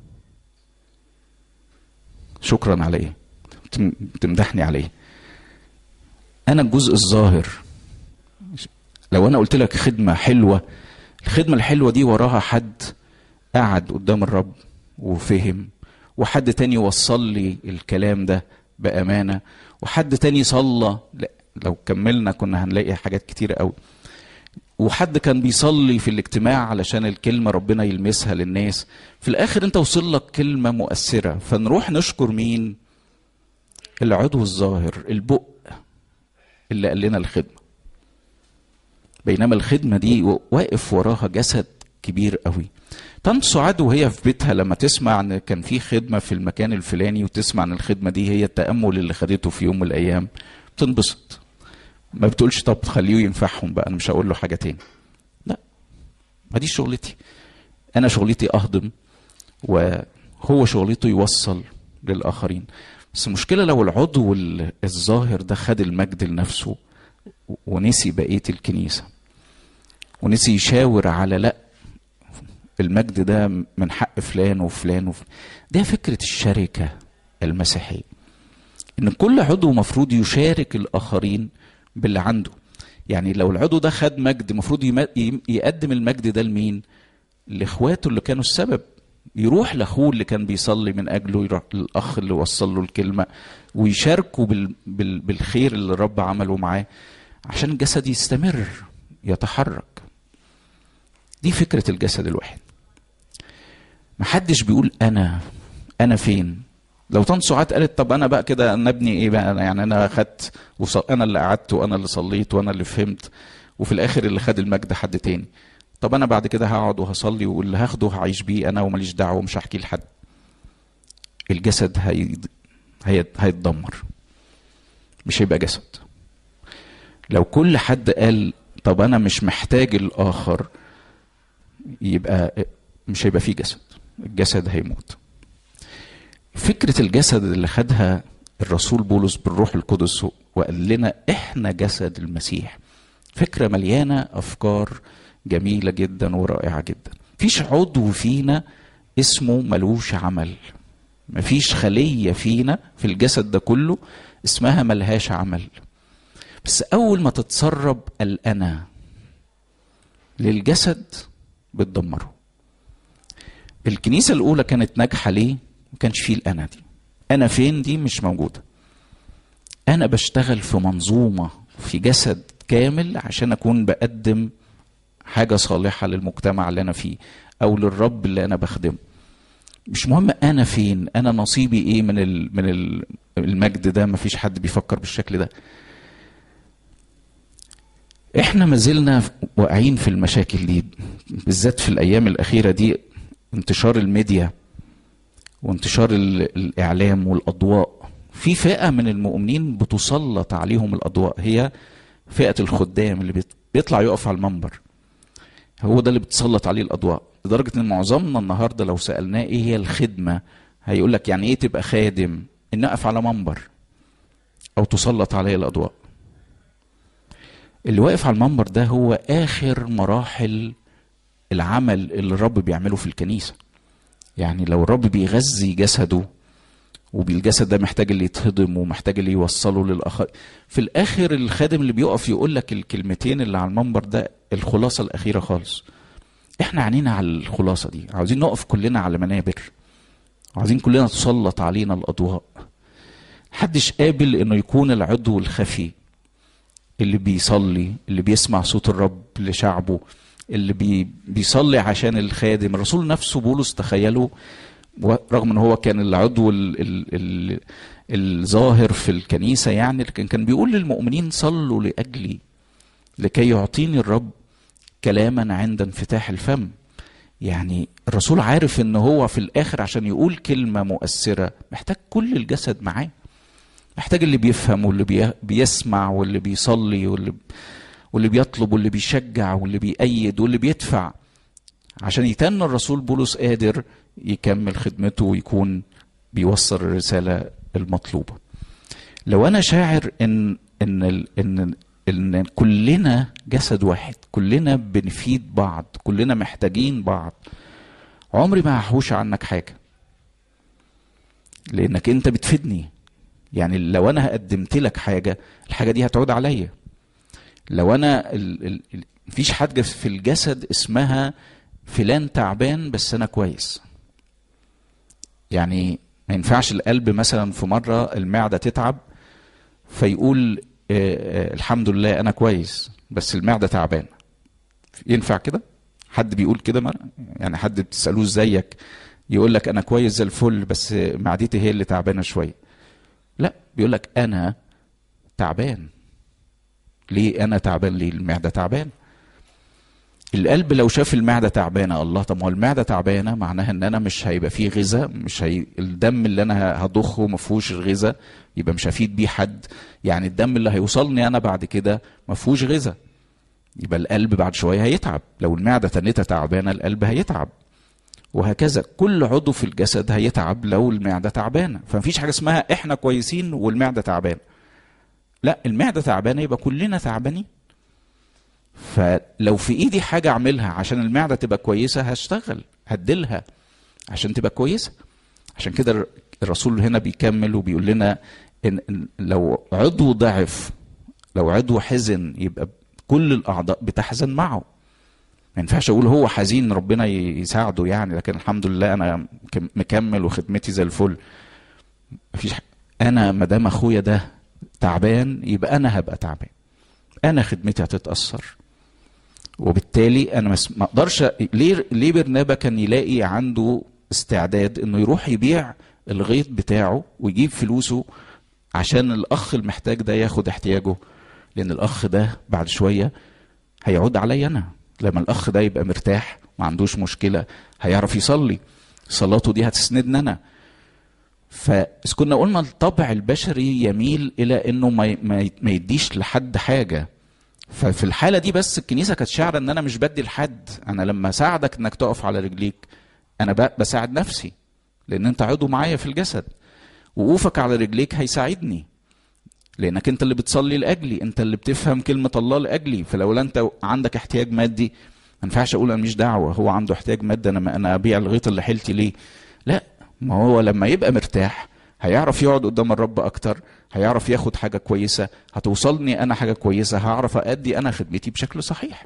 شكرا على إيه تمدحني على إيه أنا الجزء الظاهر لو أنا قلت لك خدمة حلوة الخدمة الحلوة دي وراها حد قعد قدام الرب وفهم وحد تاني وصل لي الكلام ده بأمانة وحد تاني صلى لا لو كملنا كنا هنلاقي حاجات كتيرة قوي وحد كان بيصلي في الاجتماع علشان الكلمة ربنا يلمسها للناس في الآخر أنت وصل لك كلمة مؤثرة فنروح نشكر مين العضو الظاهر البق اللي قال لنا الخدمة بينما الخدمة دي واقف وراها جسد كبير قوي طنط سعاد وهي في بيتها لما تسمع ان كان في خدمه في المكان الفلاني وتسمع ان الخدمه دي هي التامل اللي خدته في يوم من الايام بتنبسط ما بتقولش طب خليه ينفعهم بقى انا مش هقول له حاجه تاني لا ما دي شغلتي انا شغلتي اهضم وهو شغلته يوصل للاخرين بس المشكله لو العضو الظاهر ده خد المجد لنفسه ونسي بقيه الكنيسه ونسي يشاور على لا المجد ده من حق فلان وفلان وفلان ده فكرة الشركة المسيحية إن كل عضو مفروض يشارك الآخرين باللي عنده يعني لو العضو ده خد مجد مفروض يقدم المجد ده لمين؟ لإخواته اللي كانوا السبب يروح لاخوه اللي كان بيصلي من اجله يروح للاخ اللي وصل له الكلمه ويشاركوا بال... بال... بالخير اللي الرب عمله معاه عشان الجسد يستمر يتحرك دي فكرة الجسد الواحد محدش بيقول أنا أنا فين لو طنط سعاد قالت طب أنا بقى كده أنا ابني إيه بقى يعني أنا خدت أنا اللي قعدت وأنا اللي صليت وأنا اللي فهمت وفي الآخر اللي خد المجد حد تاني طب أنا بعد كده هقعد وهصلي واللي هاخده هعيش بيه أنا وماليش دعوة ومش هحكي لحد الجسد هي... هي... هيتدمر مش هيبقى جسد لو كل حد قال طب أنا مش محتاج الآخر يبقى مش هيبقى فيه جسد الجسد هيموت فكرة الجسد اللي خدها الرسول بولس بالروح القدس وقال لنا احنا جسد المسيح فكرة مليانة أفكار جميلة جدا ورائعة جدا فيش عضو فينا اسمه ملوش عمل مفيش خلية فينا في الجسد ده كله اسمها ملهاش عمل بس أول ما تتسرب الأنا للجسد بتدمره الكنيسة الأولى كانت ناجحة ليه؟ ما كانش فيه الأنا دي أنا فين دي مش موجودة أنا بشتغل في منظومة في جسد كامل عشان أكون بقدم حاجة صالحة للمجتمع اللي أنا فيه أو للرب اللي أنا بخدمه مش مهم أنا فين أنا نصيبي إيه من من المجد ده مفيش حد بيفكر بالشكل ده احنا ما زلنا واقعين في المشاكل دي بالذات في الايام الاخيره دي انتشار الميديا وانتشار الاعلام والاضواء في فئه من المؤمنين بتسلط عليهم الاضواء هي فئه الخدام اللي بيطلع يقف على المنبر هو ده اللي بتسلط عليه الاضواء لدرجه ان معظمنا النهارده لو سالناه ايه هي الخدمه هيقول لك يعني ايه تبقى خادم ان اقف على منبر او تسلط عليه الاضواء اللي واقف على المنبر ده هو اخر مراحل العمل اللي الرب بيعمله في الكنيسه يعني لو الرب بيغذي جسده وبالجسد ده محتاج اللي يتهضم ومحتاج اللي يوصله للاخر في الاخر الخادم اللي بيقف يقول لك الكلمتين اللي على المنبر ده الخلاصه الاخيره خالص احنا عنينا على الخلاصه دي عاوزين نقف كلنا على منابر عاوزين كلنا تسلط علينا الاضواء محدش قابل انه يكون العضو الخفي اللي بيصلي اللي بيسمع صوت الرب لشعبه اللي بي بيصلي عشان الخادم الرسول نفسه بولس تخيلوا رغم ان هو كان العضو ال ال ال الظاهر في الكنيسه يعني لكن كان بيقول للمؤمنين صلوا لاجلي لكي يعطيني الرب كلاما عند انفتاح الفم يعني الرسول عارف ان هو في الاخر عشان يقول كلمه مؤثره محتاج كل الجسد معاه محتاج اللي بيفهم واللي بي بيسمع واللي بيصلي واللي واللي بيطلب واللي بيشجع واللي بيأيد واللي بيدفع عشان يتن الرسول بولس قادر يكمل خدمته ويكون بيوصل الرسالة المطلوبة لو أنا شاعر إن إن ال- إن إن كلنا جسد واحد كلنا بنفيد بعض كلنا محتاجين بعض عمري ما هحوش عنك حاجة لأنك أنت بتفيدني يعني لو أنا قدمت لك حاجة الحاجة دي هتعود عليا لو أنا ال... ال... ال- مفيش حاجة في الجسد اسمها فلان تعبان بس أنا كويس يعني ما ينفعش القلب مثلا في مرة المعدة تتعب فيقول آه، آه، الحمد لله أنا كويس بس المعدة تعبان ينفع كده؟ حد بيقول كده ما يعني حد بتسألوه ازيك يقول لك أنا كويس زي الفل بس معدتي هي اللي تعبانة شوية لا بيقول لك أنا تعبان ليه أنا تعبان ليه المعدة تعبان القلب لو شاف المعده تعبانه الله طب ما هو المعده تعبانه معناها ان انا مش هيبقى فيه غذاء مش هي الدم اللي انا هضخه ما فيهوش غذاء يبقى مش هفيد بيه حد يعني الدم اللي هيوصلني انا بعد كده ما فيهوش غذاء يبقى القلب بعد شويه هيتعب لو المعده تنتها تعبانه القلب هيتعب وهكذا كل عضو في الجسد هيتعب لو المعده تعبانه فمفيش حاجه اسمها احنا كويسين والمعده تعبانه لا المعده تعبانه يبقى كلنا تعبانين فلو في ايدي حاجه اعملها عشان المعده تبقى كويسه هشتغل هديلها عشان تبقى كويسه عشان كده الرسول هنا بيكمل وبيقول لنا ان إن لو عضو ضعف لو عضو حزن يبقى كل الاعضاء بتحزن معه ما ينفعش اقول هو حزين ربنا يساعده يعني لكن الحمد لله انا مك- مكمل وخدمتي زي الفل مفيش ح- انا ما دام اخويا ده تعبان يبقى انا هبقى تعبان انا خدمتي هتتاثر وبالتالي انا مس- ما اقدرش ليه ليه برنابا كان يلاقي عنده استعداد انه يروح يبيع الغيط بتاعه ويجيب فلوسه عشان الاخ المحتاج ده ياخد احتياجه لان الاخ ده بعد شويه هيعود عليا انا لما الاخ ده يبقى مرتاح ما عندوش مشكله هيعرف يصلي صلاته دي هتسندني انا فإذا كنا قلنا الطبع البشري يميل الى انه ما ي- ما ي- ما يديش لحد حاجه ففي الحاله دي بس الكنيسه كانت شاعره ان انا مش بدي لحد انا لما اساعدك انك تقف على رجليك انا ب- بساعد نفسي لان انت عضو معايا في الجسد وقوفك على رجليك هيساعدني لانك انت اللي بتصلي لاجلي انت اللي بتفهم كلمه الله لاجلي فلو انت عندك احتياج مادي ما ينفعش اقول انا مش دعوه هو عنده احتياج مادي انا انا ابيع الغيط اللي حيلتي ليه لا ما هو لما يبقى مرتاح هيعرف يقعد قدام الرب اكتر هيعرف ياخد حاجه كويسه هتوصلني انا حاجه كويسه هعرف ادي انا خدمتي بشكل صحيح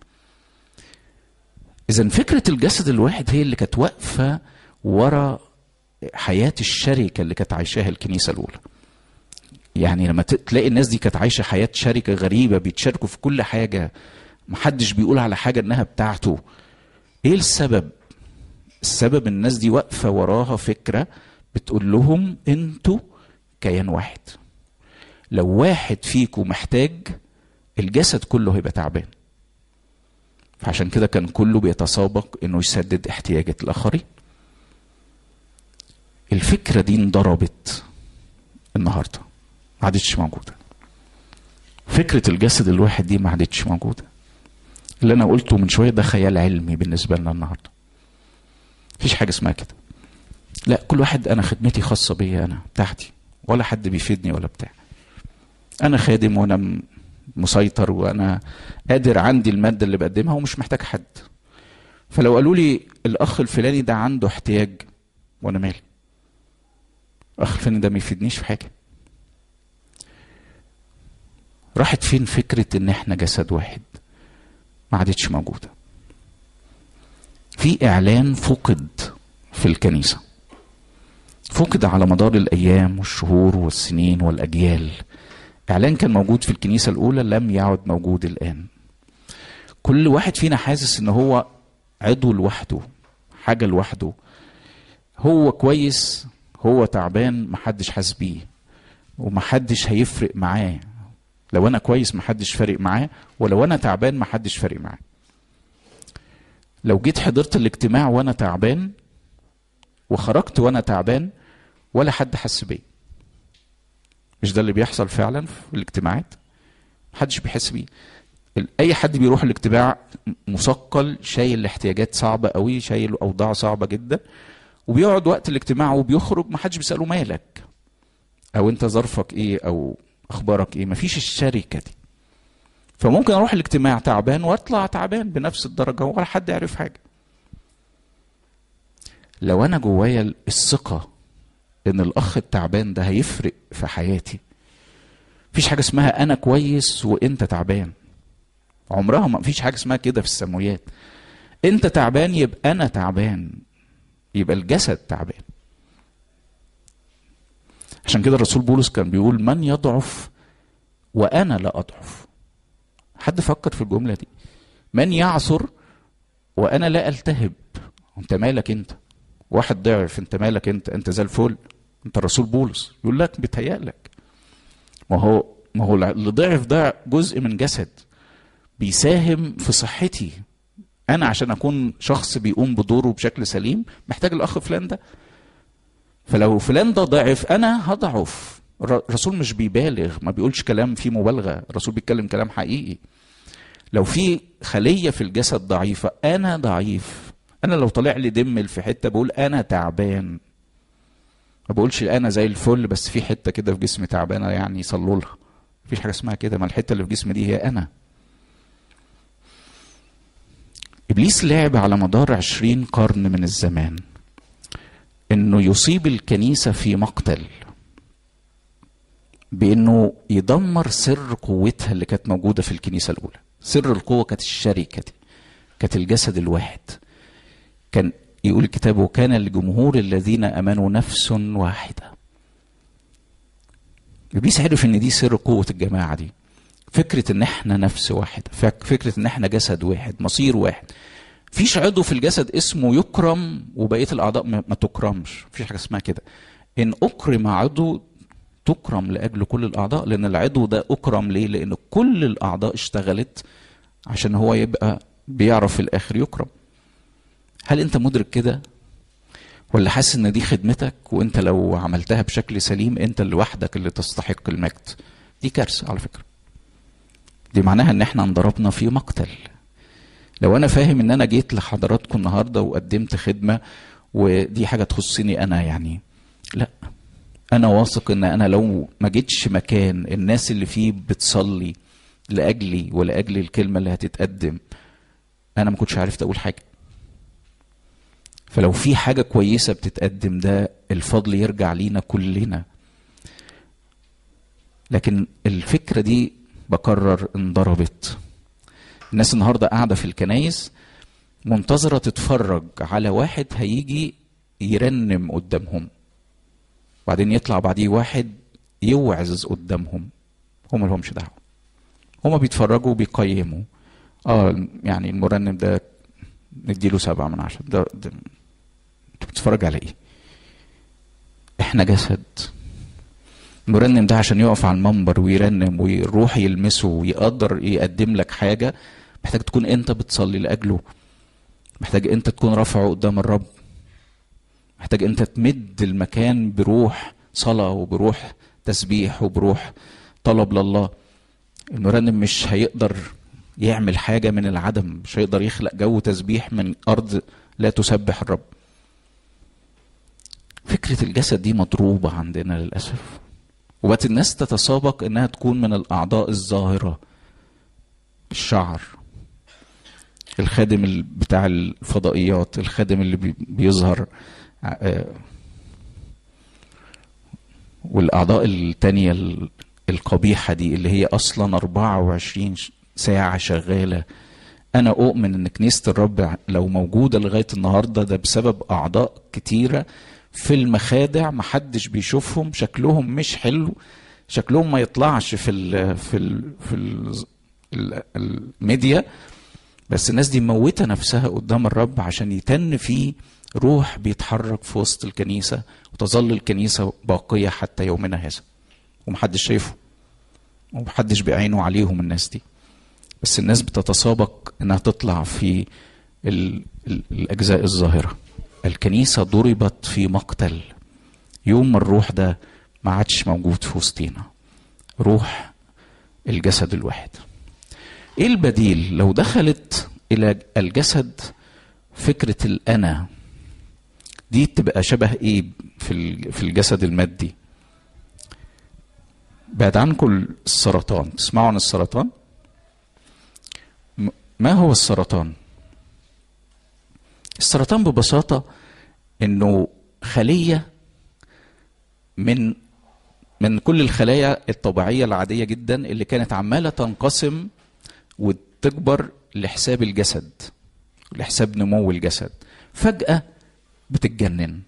اذا فكره الجسد الواحد هي اللي كانت واقفه ورا حياه الشركه اللي كانت عايشاها الكنيسه الاولى يعني لما ت- تلاقي الناس دي كانت عايشه حياه شركه غريبه بيتشاركوا في كل حاجه محدش بيقول على حاجه انها بتاعته ايه السبب السبب الناس دي واقفه وراها فكره بتقول لهم انتوا كيان واحد لو واحد فيكم محتاج الجسد كله هيبقى تعبان فعشان كده كان كله بيتسابق انه يسدد احتياجات الاخرين الفكره دي انضربت النهارده ما عادتش موجوده فكره الجسد الواحد دي ما عادتش موجوده اللي انا قلته من شويه ده خيال علمي بالنسبه لنا النهارده مفيش حاجه اسمها كده لا كل واحد انا خدمتي خاصه بيا انا بتاعتي ولا حد بيفيدني ولا بتاع انا خادم وانا م- مسيطر وانا قادر عندي الماده اللي بقدمها ومش محتاج حد فلو قالوا لي الاخ الفلاني ده عنده احتياج وانا مالي الاخ الفلاني ده ما يفيدنيش في حاجه راحت فين فكره ان احنا جسد واحد ما عادتش موجوده في اعلان فقد في الكنيسه فقد على مدار الايام والشهور والسنين والاجيال اعلان كان موجود في الكنيسه الاولى لم يعد موجود الان كل واحد فينا حاسس ان هو عضو لوحده حاجه لوحده هو كويس هو تعبان محدش حاسس بيه ومحدش هيفرق معاه لو انا كويس محدش فارق معاه ولو انا تعبان محدش فارق معاه لو جيت حضرت الاجتماع وانا تعبان وخرجت وانا تعبان ولا حد حس بيا مش ده اللي بيحصل فعلا في الاجتماعات محدش بيحس بيه اي حد بيروح الاجتماع مثقل شايل احتياجات صعبه قوي شايل اوضاع صعبه جدا وبيقعد وقت الاجتماع وبيخرج ما حدش بيساله مالك او انت ظرفك ايه او اخبارك ايه مفيش الشركه دي فممكن اروح الاجتماع تعبان واطلع تعبان بنفس الدرجه ولا حد يعرف حاجه لو انا جوايا الثقه ان الاخ التعبان ده هيفرق في حياتي مفيش حاجه اسمها انا كويس وانت تعبان عمرها ما فيش حاجه اسمها كده في السماويات انت تعبان يبقى انا تعبان يبقى الجسد تعبان عشان كده الرسول بولس كان بيقول من يضعف وانا لا اضعف حد فكر في الجمله دي من يعثر وانا لا التهب انت مالك انت واحد ضعف انت مالك انت انت زي الفل انت الرسول بولس يقول لك بيتهيألك ما هو ما هو اللي ضعف ده جزء من جسد بيساهم في صحتي انا عشان اكون شخص بيقوم بدوره بشكل سليم محتاج الاخ فلان ده فلو فلان ده ضعف انا هضعف الرسول مش بيبالغ ما بيقولش كلام فيه مبالغه الرسول بيتكلم كلام حقيقي لو في خليه في الجسد ضعيفه انا ضعيف انا لو طلع لي دم في حته بقول انا تعبان ما بقولش انا زي الفل بس في حته كده في جسمي تعبانه يعني صلوا لها مفيش حاجه اسمها كده ما الحته اللي في جسمي دي هي انا ابليس لعب على مدار عشرين قرن من الزمان انه يصيب الكنيسه في مقتل بانه يدمر سر قوتها اللي كانت موجوده في الكنيسه الاولى سر القوه كانت الشركه دي كانت الجسد الواحد كان يقول الكتاب وكان الجمهور الذين امنوا نفس واحده ابليس عرف ان دي سر قوه الجماعه دي فكره ان احنا نفس واحده فكره ان احنا جسد واحد مصير واحد فيش عضو في الجسد اسمه يكرم وبقيه الاعضاء ما تكرمش مفيش حاجه اسمها كده ان اكرم عضو تكرم لاجل كل الاعضاء لان العضو ده اكرم ليه لان كل الاعضاء اشتغلت عشان هو يبقى بيعرف في الاخر يكرم هل انت مدرك كده ولا حاسس ان دي خدمتك وانت لو عملتها بشكل سليم انت لوحدك اللي تستحق المجد دي كارثه على فكره دي معناها ان احنا انضربنا في مقتل لو انا فاهم ان انا جيت لحضراتكم النهارده وقدمت خدمه ودي حاجه تخصني انا يعني لا انا واثق ان انا لو ما جيتش مكان الناس اللي فيه بتصلي لاجلي ولاجل الكلمه اللي هتتقدم انا ما كنتش عرفت اقول حاجه فلو في حاجه كويسه بتتقدم ده الفضل يرجع لينا كلنا لكن الفكره دي بكرر انضربت الناس النهارده قاعده في الكنايس منتظره تتفرج على واحد هيجي يرنم قدامهم وبعدين يطلع بعديه واحد يوعظ قدامهم هم لهمش دعوه هما بيتفرجوا وبيقيموا اه يعني المرنم ده نديله سبعة من عشرة ده, ده انت بتتفرج على ايه احنا جسد المرنم ده عشان يقف على المنبر ويرنم ويروح يلمسه ويقدر يقدم لك حاجة محتاج تكون انت بتصلي لأجله محتاج انت تكون رافعه قدام الرب محتاج انت تمد المكان بروح صلاة وبروح تسبيح وبروح طلب لله المرنم مش هيقدر يعمل حاجة من العدم مش هيقدر يخلق جو تسبيح من أرض لا تسبح الرب فكرة الجسد دي مضروبة عندنا للأسف وبقت الناس تتسابق إنها تكون من الأعضاء الظاهرة الشعر الخادم بتاع الفضائيات الخادم اللي بيظهر والأعضاء التانية القبيحة دي اللي هي أصلا 24 ساعة شغالة أنا أؤمن إن كنيسة الرب لو موجودة لغاية النهاردة ده بسبب أعضاء كتيرة في المخادع محدش بيشوفهم شكلهم مش حلو شكلهم ما يطلعش في ال في ال في ال الميديا بس الناس دي موتة نفسها قدام الرب عشان يتن فيه روح بيتحرك في وسط الكنيسة وتظل الكنيسة باقية حتى يومنا هذا ومحدش شايفه ومحدش بعينه عليهم الناس دي بس الناس بتتسابق انها تطلع في ال ال الاجزاء الظاهره الكنيسه ضربت في مقتل يوم ما الروح ده ما عادش موجود في وسطينا روح الجسد الواحد ايه البديل لو دخلت الى الجسد فكره الانا دي تبقى شبه ايه في في الجسد المادي بعد عنكم السرطان تسمعوا عن السرطان ما هو السرطان السرطان ببساطه انه خليه من من كل الخلايا الطبيعيه العاديه جدا اللي كانت عماله تنقسم وتكبر لحساب الجسد لحساب نمو الجسد فجاه بتتجنن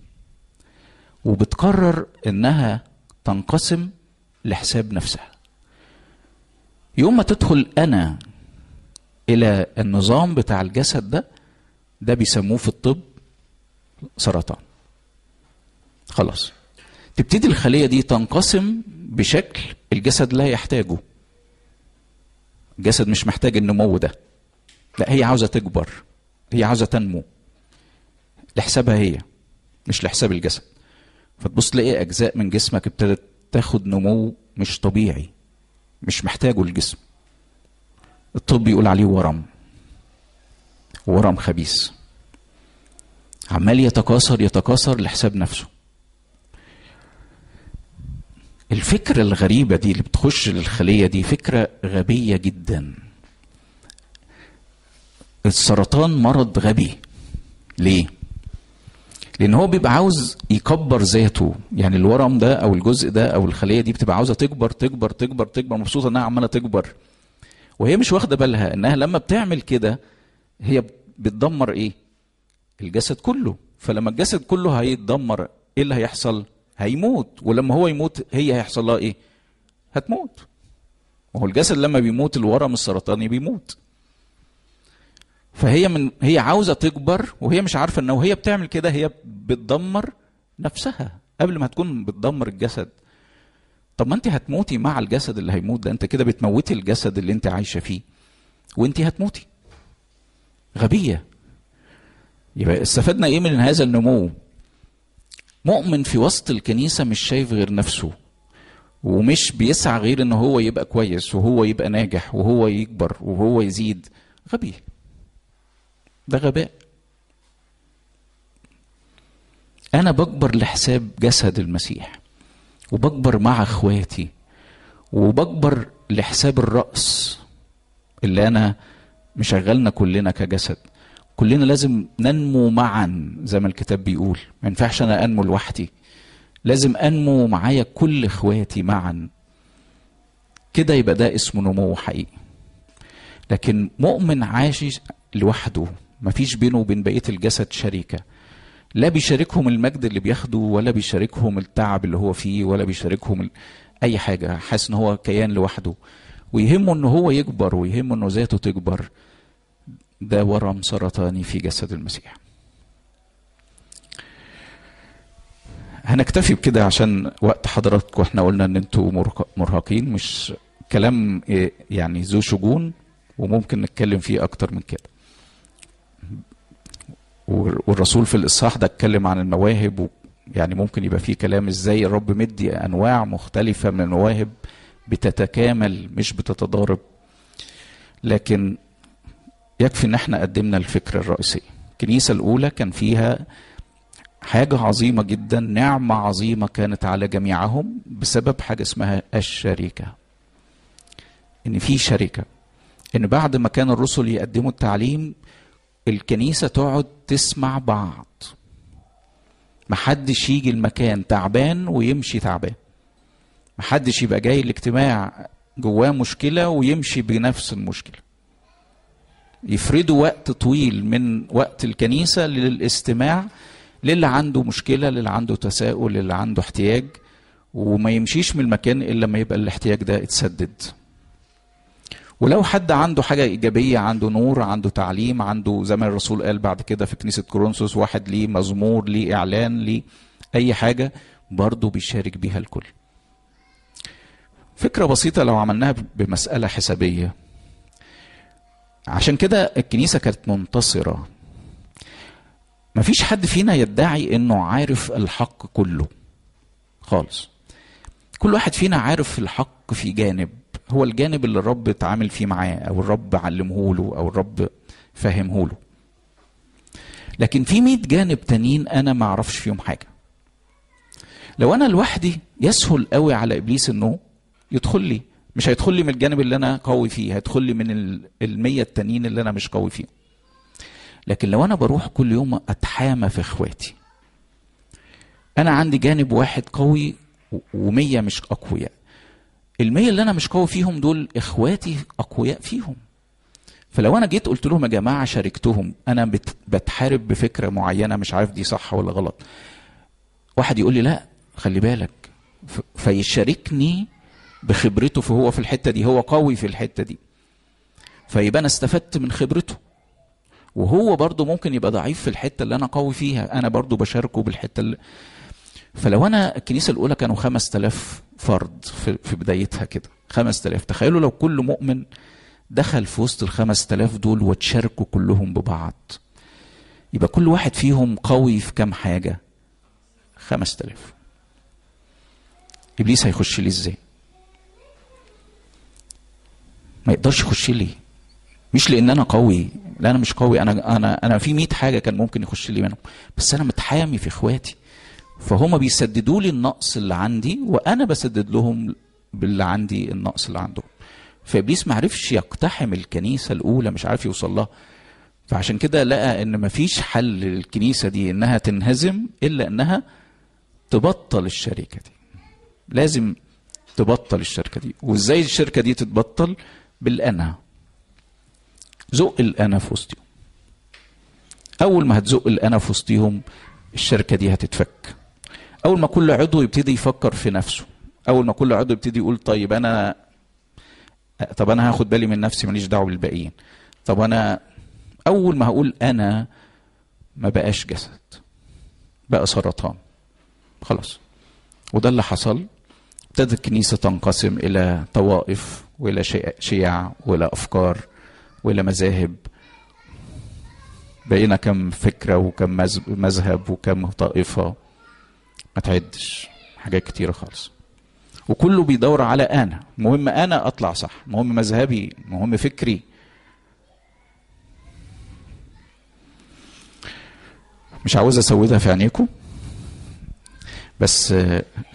وبتقرر انها تنقسم لحساب نفسها يوم ما تدخل انا الى النظام بتاع الجسد ده ده بيسموه في الطب سرطان خلاص تبتدي الخلية دي تنقسم بشكل الجسد لا يحتاجه الجسد مش محتاج النمو ده لا هي عاوزة تكبر هي عاوزة تنمو لحسابها هي مش لحساب الجسد فتبص تلاقي أجزاء من جسمك ابتدت تاخد نمو مش طبيعي مش محتاجه الجسم الطب يقول عليه ورم ورم خبيث عمال يتكاثر يتكاثر لحساب نفسه الفكرة الغريبة دي اللي بتخش للخلية دي فكرة غبية جدا السرطان مرض غبي ليه؟ لأن هو بيبقى عاوز يكبر ذاته يعني الورم ده أو الجزء ده أو الخلية دي بتبقى عاوزة تكبر تكبر تكبر تكبر مبسوطة إنها عمالة تكبر وهي مش واخدة بالها إنها لما بتعمل كده هي بتدمر إيه؟ الجسد كله فلما الجسد كله هيتدمر إيه اللي هيحصل؟ هيموت ولما هو يموت هي هيحصل لها ايه هتموت وهو الجسد لما بيموت الورم السرطاني بيموت فهي من هي عاوزه تكبر وهي مش عارفه ان وهي بتعمل كده هي بتدمر نفسها قبل ما تكون بتدمر الجسد طب ما انت هتموتي مع الجسد اللي هيموت ده انت كده بتموتي الجسد اللي انت عايشه فيه وانت هتموتي غبيه يبقى استفدنا ايه من هذا النمو مؤمن في وسط الكنيسة مش شايف غير نفسه ومش بيسعى غير ان هو يبقى كويس وهو يبقى ناجح وهو يكبر وهو يزيد غبي ده غباء انا بكبر لحساب جسد المسيح وبكبر مع اخواتي وبكبر لحساب الرأس اللي انا مشغلنا كلنا كجسد كلنا لازم ننمو معا زي ما الكتاب بيقول ما ينفعش انا انمو لوحدي لازم انمو معايا كل اخواتي معا كده يبقى ده اسمه نمو حقيقي لكن مؤمن عايش لوحده مفيش بينه وبين بقيه الجسد شريكه لا بيشاركهم المجد اللي بياخده ولا بيشاركهم التعب اللي هو فيه ولا بيشاركهم ال... اي حاجه حاسس ان هو كيان لوحده ويهمه ان هو يكبر ويهمه انه ذاته تكبر ده ورم سرطاني في جسد المسيح هنكتفي بكده عشان وقت حضراتكم احنا قلنا ان انتوا مرهقين مش كلام يعني ذو شجون وممكن نتكلم فيه اكتر من كده والرسول في الاصحاح ده اتكلم عن المواهب يعني ممكن يبقى فيه كلام ازاي الرب مدي انواع مختلفه من المواهب بتتكامل مش بتتضارب لكن يكفي ان احنا قدمنا الفكره الرئيسيه الكنيسه الاولى كان فيها حاجه عظيمه جدا نعمه عظيمه كانت على جميعهم بسبب حاجه اسمها الشركه ان في شركه ان بعد ما كان الرسل يقدموا التعليم الكنيسه تقعد تسمع بعض محدش يجي المكان تعبان ويمشي تعبان محدش يبقى جاي الاجتماع جواه مشكله ويمشي بنفس المشكله يفردوا وقت طويل من وقت الكنيسة للاستماع للي عنده مشكلة للي عنده تساؤل للي عنده احتياج وما يمشيش من المكان إلا لما يبقى الاحتياج ده اتسدد ولو حد عنده حاجة إيجابية عنده نور عنده تعليم عنده زي ما الرسول قال بعد كده في كنيسة كورنثوس واحد ليه مزمور ليه إعلان ليه أي حاجة برضه بيشارك بيها الكل فكرة بسيطة لو عملناها بمسألة حسابية عشان كده الكنيسة كانت منتصرة مفيش حد فينا يدعي انه عارف الحق كله خالص كل واحد فينا عارف الحق في جانب هو الجانب اللي الرب اتعامل فيه معاه او الرب علمه له او الرب فهمه له لكن في 100 جانب تانيين انا ما اعرفش فيهم حاجه لو انا لوحدي يسهل قوي على ابليس انه يدخل لي مش هيدخل لي من الجانب اللي انا قوي فيه هيدخل لي من ال- المية التانيين اللي انا مش قوي فيهم لكن لو انا بروح كل يوم اتحامى في اخواتي انا عندي جانب واحد قوي و- ومية مش اقوياء المية اللي انا مش قوي فيهم دول اخواتي اقوياء فيهم فلو انا جيت قلت لهم يا جماعه شاركتهم انا بت- بتحارب بفكره معينه مش عارف دي صح ولا غلط واحد يقول لي لا خلي بالك ف- فيشاركني بخبرته فهو في الحته دي هو قوي في الحته دي فيبقى انا استفدت من خبرته وهو برضه ممكن يبقى ضعيف في الحته اللي انا قوي فيها انا برضه بشاركه بالحته اللي فلو انا الكنيسه الاولى كانوا 5000 فرد في, في بدايتها كده 5000 تخيلوا لو كل مؤمن دخل في وسط ال 5000 دول وتشاركوا كلهم ببعض يبقى كل واحد فيهم قوي في كام حاجه 5000 ابليس هيخش لي ازاي ما يقدرش يخش لي مش لان انا قوي لا انا مش قوي انا انا انا في 100 حاجه كان ممكن يخش لي منهم بس انا متحامي في اخواتي فهم بيسددوا لي النقص اللي عندي وانا بسدد لهم باللي عندي النقص اللي عندهم فابليس ما عرفش يقتحم الكنيسه الاولى مش عارف يوصل لها فعشان كده لقى ان مفيش حل للكنيسه دي انها تنهزم الا انها تبطل الشركه دي لازم تبطل الشركه دي وازاي الشركه دي تتبطل بالانا زق الانا في وسطهم اول ما هتزق الانا في وسطهم الشركه دي هتتفك اول ما كل عضو يبتدي يفكر في نفسه اول ما كل عضو يبتدي يقول طيب انا طب انا هاخد بالي من نفسي ماليش دعوه بالباقيين طب انا اول ما هقول انا ما بقاش جسد بقى سرطان خلاص وده اللي حصل ابتدت الكنيسه تنقسم الى طوائف والى شيع- شيع والى افكار والى مذاهب بقينا كم فكره وكم مذ- مذهب وكم طائفه ما تعدش حاجات كتيره خالص وكله بيدور على انا مهم انا اطلع صح مهم مذهبي مهم فكري مش عاوز اسودها في عينيكم بس آه،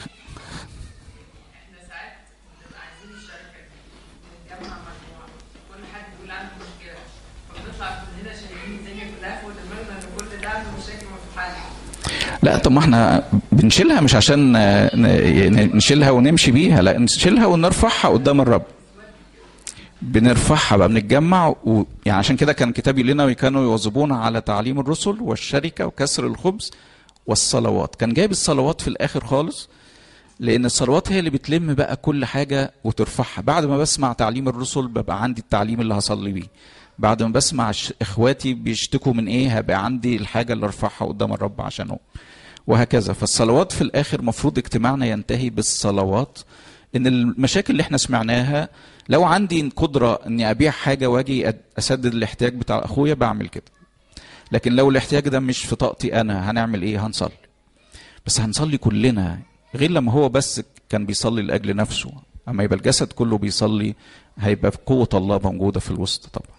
احنا ساعات بنبقى عايزين الشركه دي نتجمع مجموعه كل حد بيقول عنده مشكله فبنطلع كلنا شايلين الدنيا كلها فوق دماغنا ان كل ده عنده مشاكل ما تتحل لا طب ما احنا بنشيلها مش عشان آه، ن- نشيلها ونمشي بيها لا نشيلها ونرفعها قدام الرب بنرفعها بقى بنتجمع و... يعني عشان كده كان الكتاب يقول لنا وكانوا يواظبون على تعليم الرسل والشركه وكسر الخبز والصلوات كان جايب الصلوات في الاخر خالص لان الصلوات هي اللي بتلم بقى كل حاجه وترفعها بعد ما بسمع تعليم الرسل ببقى عندي التعليم اللي هصلي بيه بعد ما بسمع ش- اخواتي بيشتكوا من ايه هبقى عندي الحاجه اللي ارفعها قدام الرب عشانه وهكذا فالصلوات في الاخر مفروض اجتماعنا ينتهي بالصلوات ان المشاكل اللي احنا سمعناها لو عندي قدره اني ابيع حاجه واجي أد- اسدد الاحتياج بتاع اخويا بعمل كده لكن لو الاحتياج ده مش في طاقتي انا هنعمل ايه هنصلي بس هنصلي كلنا غير لما هو بس كان بيصلي لاجل نفسه اما يبقى الجسد كله بيصلي هيبقى في قوه الله موجوده في الوسط طبعا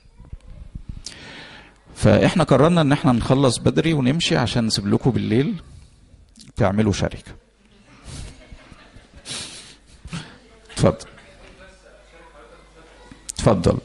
فاحنا قررنا ان احنا نخلص بدري ونمشي عشان نسيب لكم بالليل تعملوا شركه اتفضل اتفضل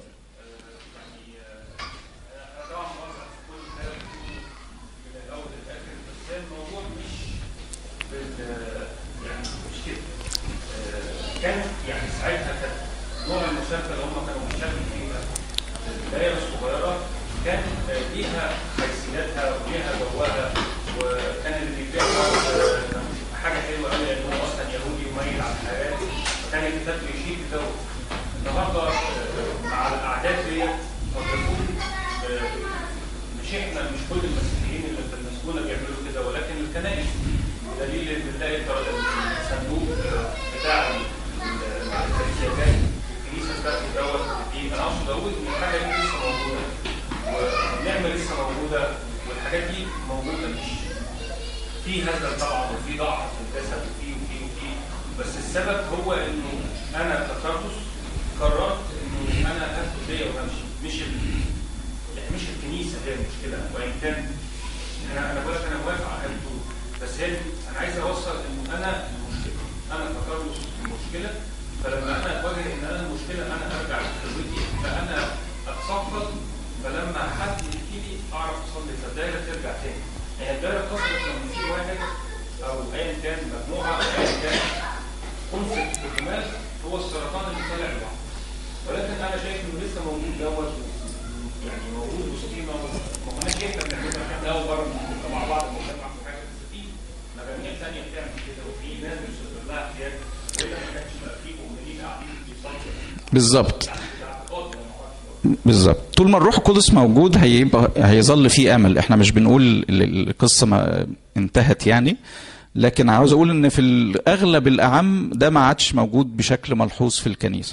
كان يعني ساعتها كان نوع المشاركه اللي هم كانوا بيشاركوا فيها الدائره الصغيره كان ليها حيثياتها وليها جوها وكان اللي بيبيعها آه، حاجه حلوه قوي لان هو اصلا يهودي وميل على الحياه فكان الكتاب بيشيد بده النهارده آه، مع الاعداد دي قد يكون آه، مش احنا مش كل المسيحيين اللي في المسكونه بيعملوا كده ولكن الكنائس بدليل ان بنلاقي الصندوق بتاع الاحتياجات الكنيسه بتاعته دوت دي انا اقصد اقول ان الحاجه دي لسه موجوده والنعمه لسه موجوده والحاجات دي موجوده مش في هزل طبعا وفي ضعف في الجسد وفي وفي وفي بس السبب هو انه انا ككارلوس قررت انه انا هاخد بيا وامشي مش ال... يعني مش الكنيسه هي المشكله وان كان انا انا بقول لك انا موافق على الحدود بس هي انا عايز اوصل انه انا المشكله انا ككارلوس المشكله فلما انا اواجه ان انا المشكله انا ارجع لخبرتي فانا اتصفل فلما حد يبتدي اعرف اصلي فالدايره ترجع تاني يعني الدايره اتكسرت لما في واحد او ايا كان مجموعه او ايا كان كونسبت في الدماغ هو السرطان اللي طالع لوحده ولكن انا شايف انه لسه موجود دوت يعني موجود وسطينا ما كناش احنا بنعملها احنا اول مره نبقى مع بعض مجتمع في حاجه بس في مجاميع ثانيه بتعمل كده وفي ناس بيوصل لها احتياج والا ما كانش بقى في مؤمنين قاعدين بيصلوا بالظبط يعني اعتقاد ولا ما اعرفش بالظبط طول ما الروح القدس موجود هيبقى هيظل في امل احنا مش بنقول ال- القصه ما انتهت يعني لكن عاوز اقول ان في الاغلب الاعم ده ما عادش موجود بشكل ملحوظ في الكنيسه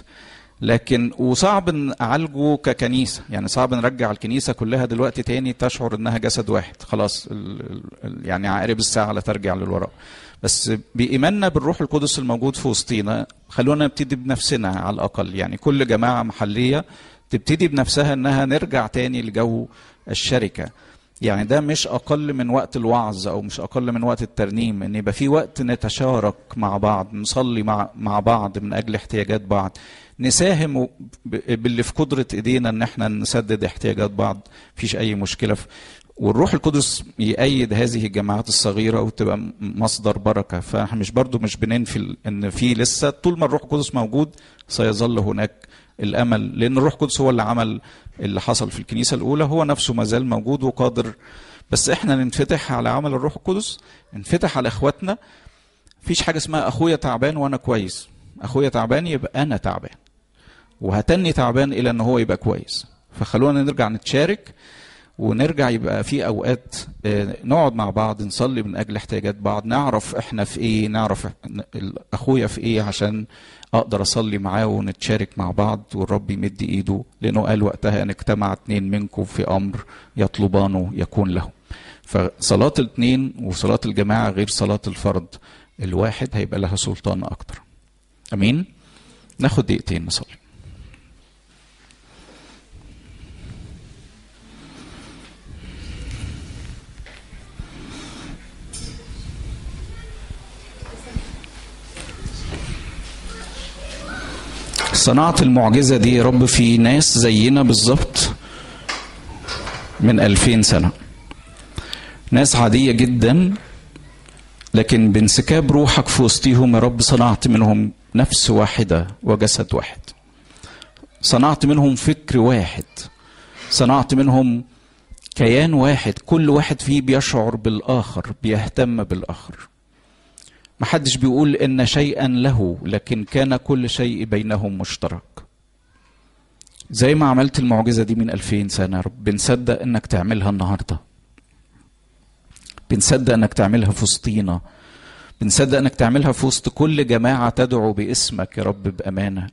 لكن وصعب نعالجه ككنيسه يعني صعب نرجع الكنيسه كلها دلوقتي تاني تشعر انها جسد واحد خلاص ال- ال- يعني عقارب الساعه لا ترجع للوراء بس بايماننا بالروح القدس الموجود في وسطينا خلونا نبتدي بنفسنا على الاقل يعني كل جماعه محليه تبتدي بنفسها انها نرجع تاني لجو الشركه يعني ده مش اقل من وقت الوعظ او مش اقل من وقت الترنيم ان يبقى في وقت نتشارك مع بعض نصلي مع مع بعض من اجل احتياجات بعض نساهم ب- باللي في قدره ايدينا ان احنا نسدد احتياجات بعض مفيش اي مشكله في والروح القدس يأيد هذه الجماعات الصغيره وتبقى م- مصدر بركه فاحنا مش برضو مش بننفي ال- ان في لسه طول ما الروح القدس موجود سيظل هناك الامل لان الروح القدس هو اللي عمل اللي حصل في الكنيسه الاولى هو نفسه ما زال موجود وقادر بس احنا ننفتح على عمل الروح القدس ننفتح على اخواتنا مفيش حاجه اسمها اخويا تعبان وانا كويس اخويا تعبان يبقى انا تعبان وهتني تعبان الى ان هو يبقى كويس فخلونا نرجع نتشارك ونرجع يبقى في اوقات آه، نقعد مع بعض نصلي من اجل احتياجات بعض نعرف احنا في ايه نعرف إحنا- اخويا في ايه عشان اقدر اصلي معاه ونتشارك مع بعض والرب يمد ايده لانه قال وقتها ان اجتمع اتنين منكم في امر يطلبانه يكون له فصلاة الاثنين وصلاة الجماعة غير صلاة الفرد الواحد هيبقى لها سلطان اكتر امين ناخد دقيقتين نصلي صنعت المعجزة دي يا رب في ناس زينا بالظبط من ألفين سنة ناس عادية جدا لكن بانسكاب روحك في وسطهم يا رب صنعت منهم نفس واحدة وجسد واحد صنعت منهم فكر واحد صنعت منهم كيان واحد كل واحد فيه بيشعر بالآخر بيهتم بالآخر محدش بيقول ان شيئا له لكن كان كل شيء بينهم مشترك زي ما عملت المعجزة دي من ألفين سنة يا رب بنصدق انك تعملها النهاردة بنصدق انك تعملها في وسطينا بنصدق انك تعملها في وسط كل جماعة تدعو باسمك يا رب بأمانة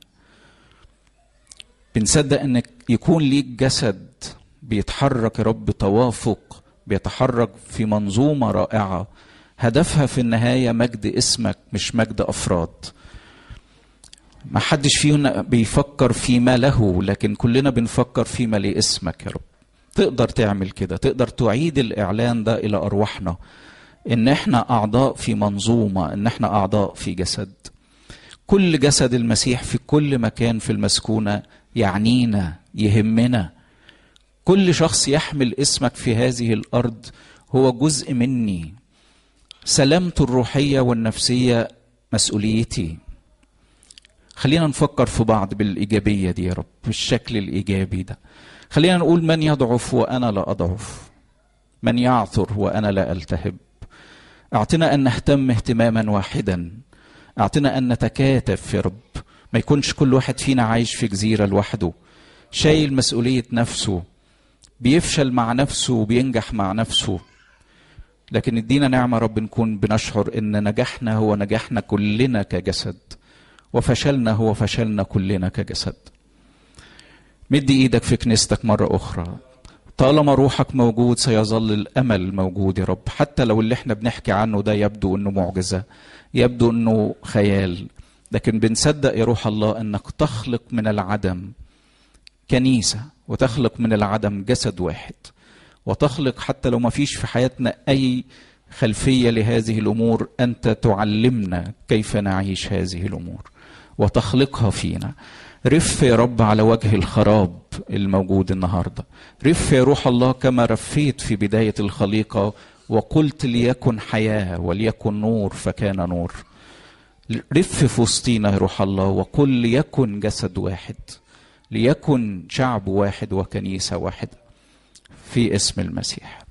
بنصدق انك يكون ليك جسد بيتحرك يا رب توافق بيتحرك في منظومة رائعة هدفها في النهاية مجد اسمك مش مجد أفراد ما حدش فينا بيفكر فيما له لكن كلنا بنفكر فيما لاسمك يا رب تقدر تعمل كده تقدر تعيد الإعلان ده إلى أرواحنا إن إحنا أعضاء في منظومة إن إحنا أعضاء في جسد كل جسد المسيح في كل مكان في المسكونة يعنينا يهمنا كل شخص يحمل اسمك في هذه الأرض هو جزء مني سلامته الروحية والنفسية مسؤوليتي خلينا نفكر في بعض بالإيجابية دي يا رب بالشكل الإيجابي ده خلينا نقول من يضعف وأنا لا أضعف من يعثر وأنا لا ألتهب أعطنا أن نهتم اهتماما واحدا أعطنا أن نتكاتف يا رب ما يكونش كل واحد فينا عايش في جزيرة لوحده شايل مسؤولية نفسه بيفشل مع نفسه وبينجح مع نفسه لكن ادينا نعمة رب نكون بنشعر ان نجاحنا هو نجاحنا كلنا كجسد وفشلنا هو فشلنا كلنا كجسد مد ايدك في كنيستك مرة اخرى طالما روحك موجود سيظل الامل موجود يا رب حتى لو اللي احنا بنحكي عنه ده يبدو انه معجزة يبدو انه خيال لكن بنصدق يا روح الله انك تخلق من العدم كنيسه وتخلق من العدم جسد واحد وتخلق حتى لو ما فيش في حياتنا اي خلفيه لهذه الامور انت تعلمنا كيف نعيش هذه الامور وتخلقها فينا رف يا رب على وجه الخراب الموجود النهارده رف يا روح الله كما رفيت في بدايه الخليقه وقلت ليكن حياه وليكن نور فكان نور رف في وسطينا يا روح الله وقل ليكن جسد واحد ليكن شعب واحد وكنيسه واحده في اسم المسيح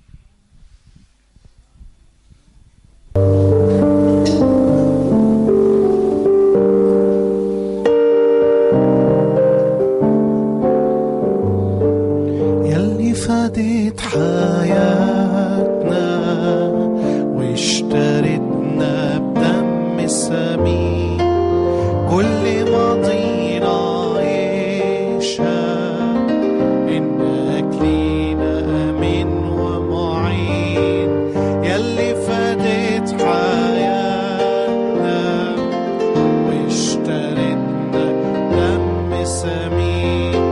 يلي فادت حياتنا واشترتنا بدم السمين كل ماضينا يشهد إنك لينا أمين ومعين يلي فادت حياتنا واشترتنا دم سمين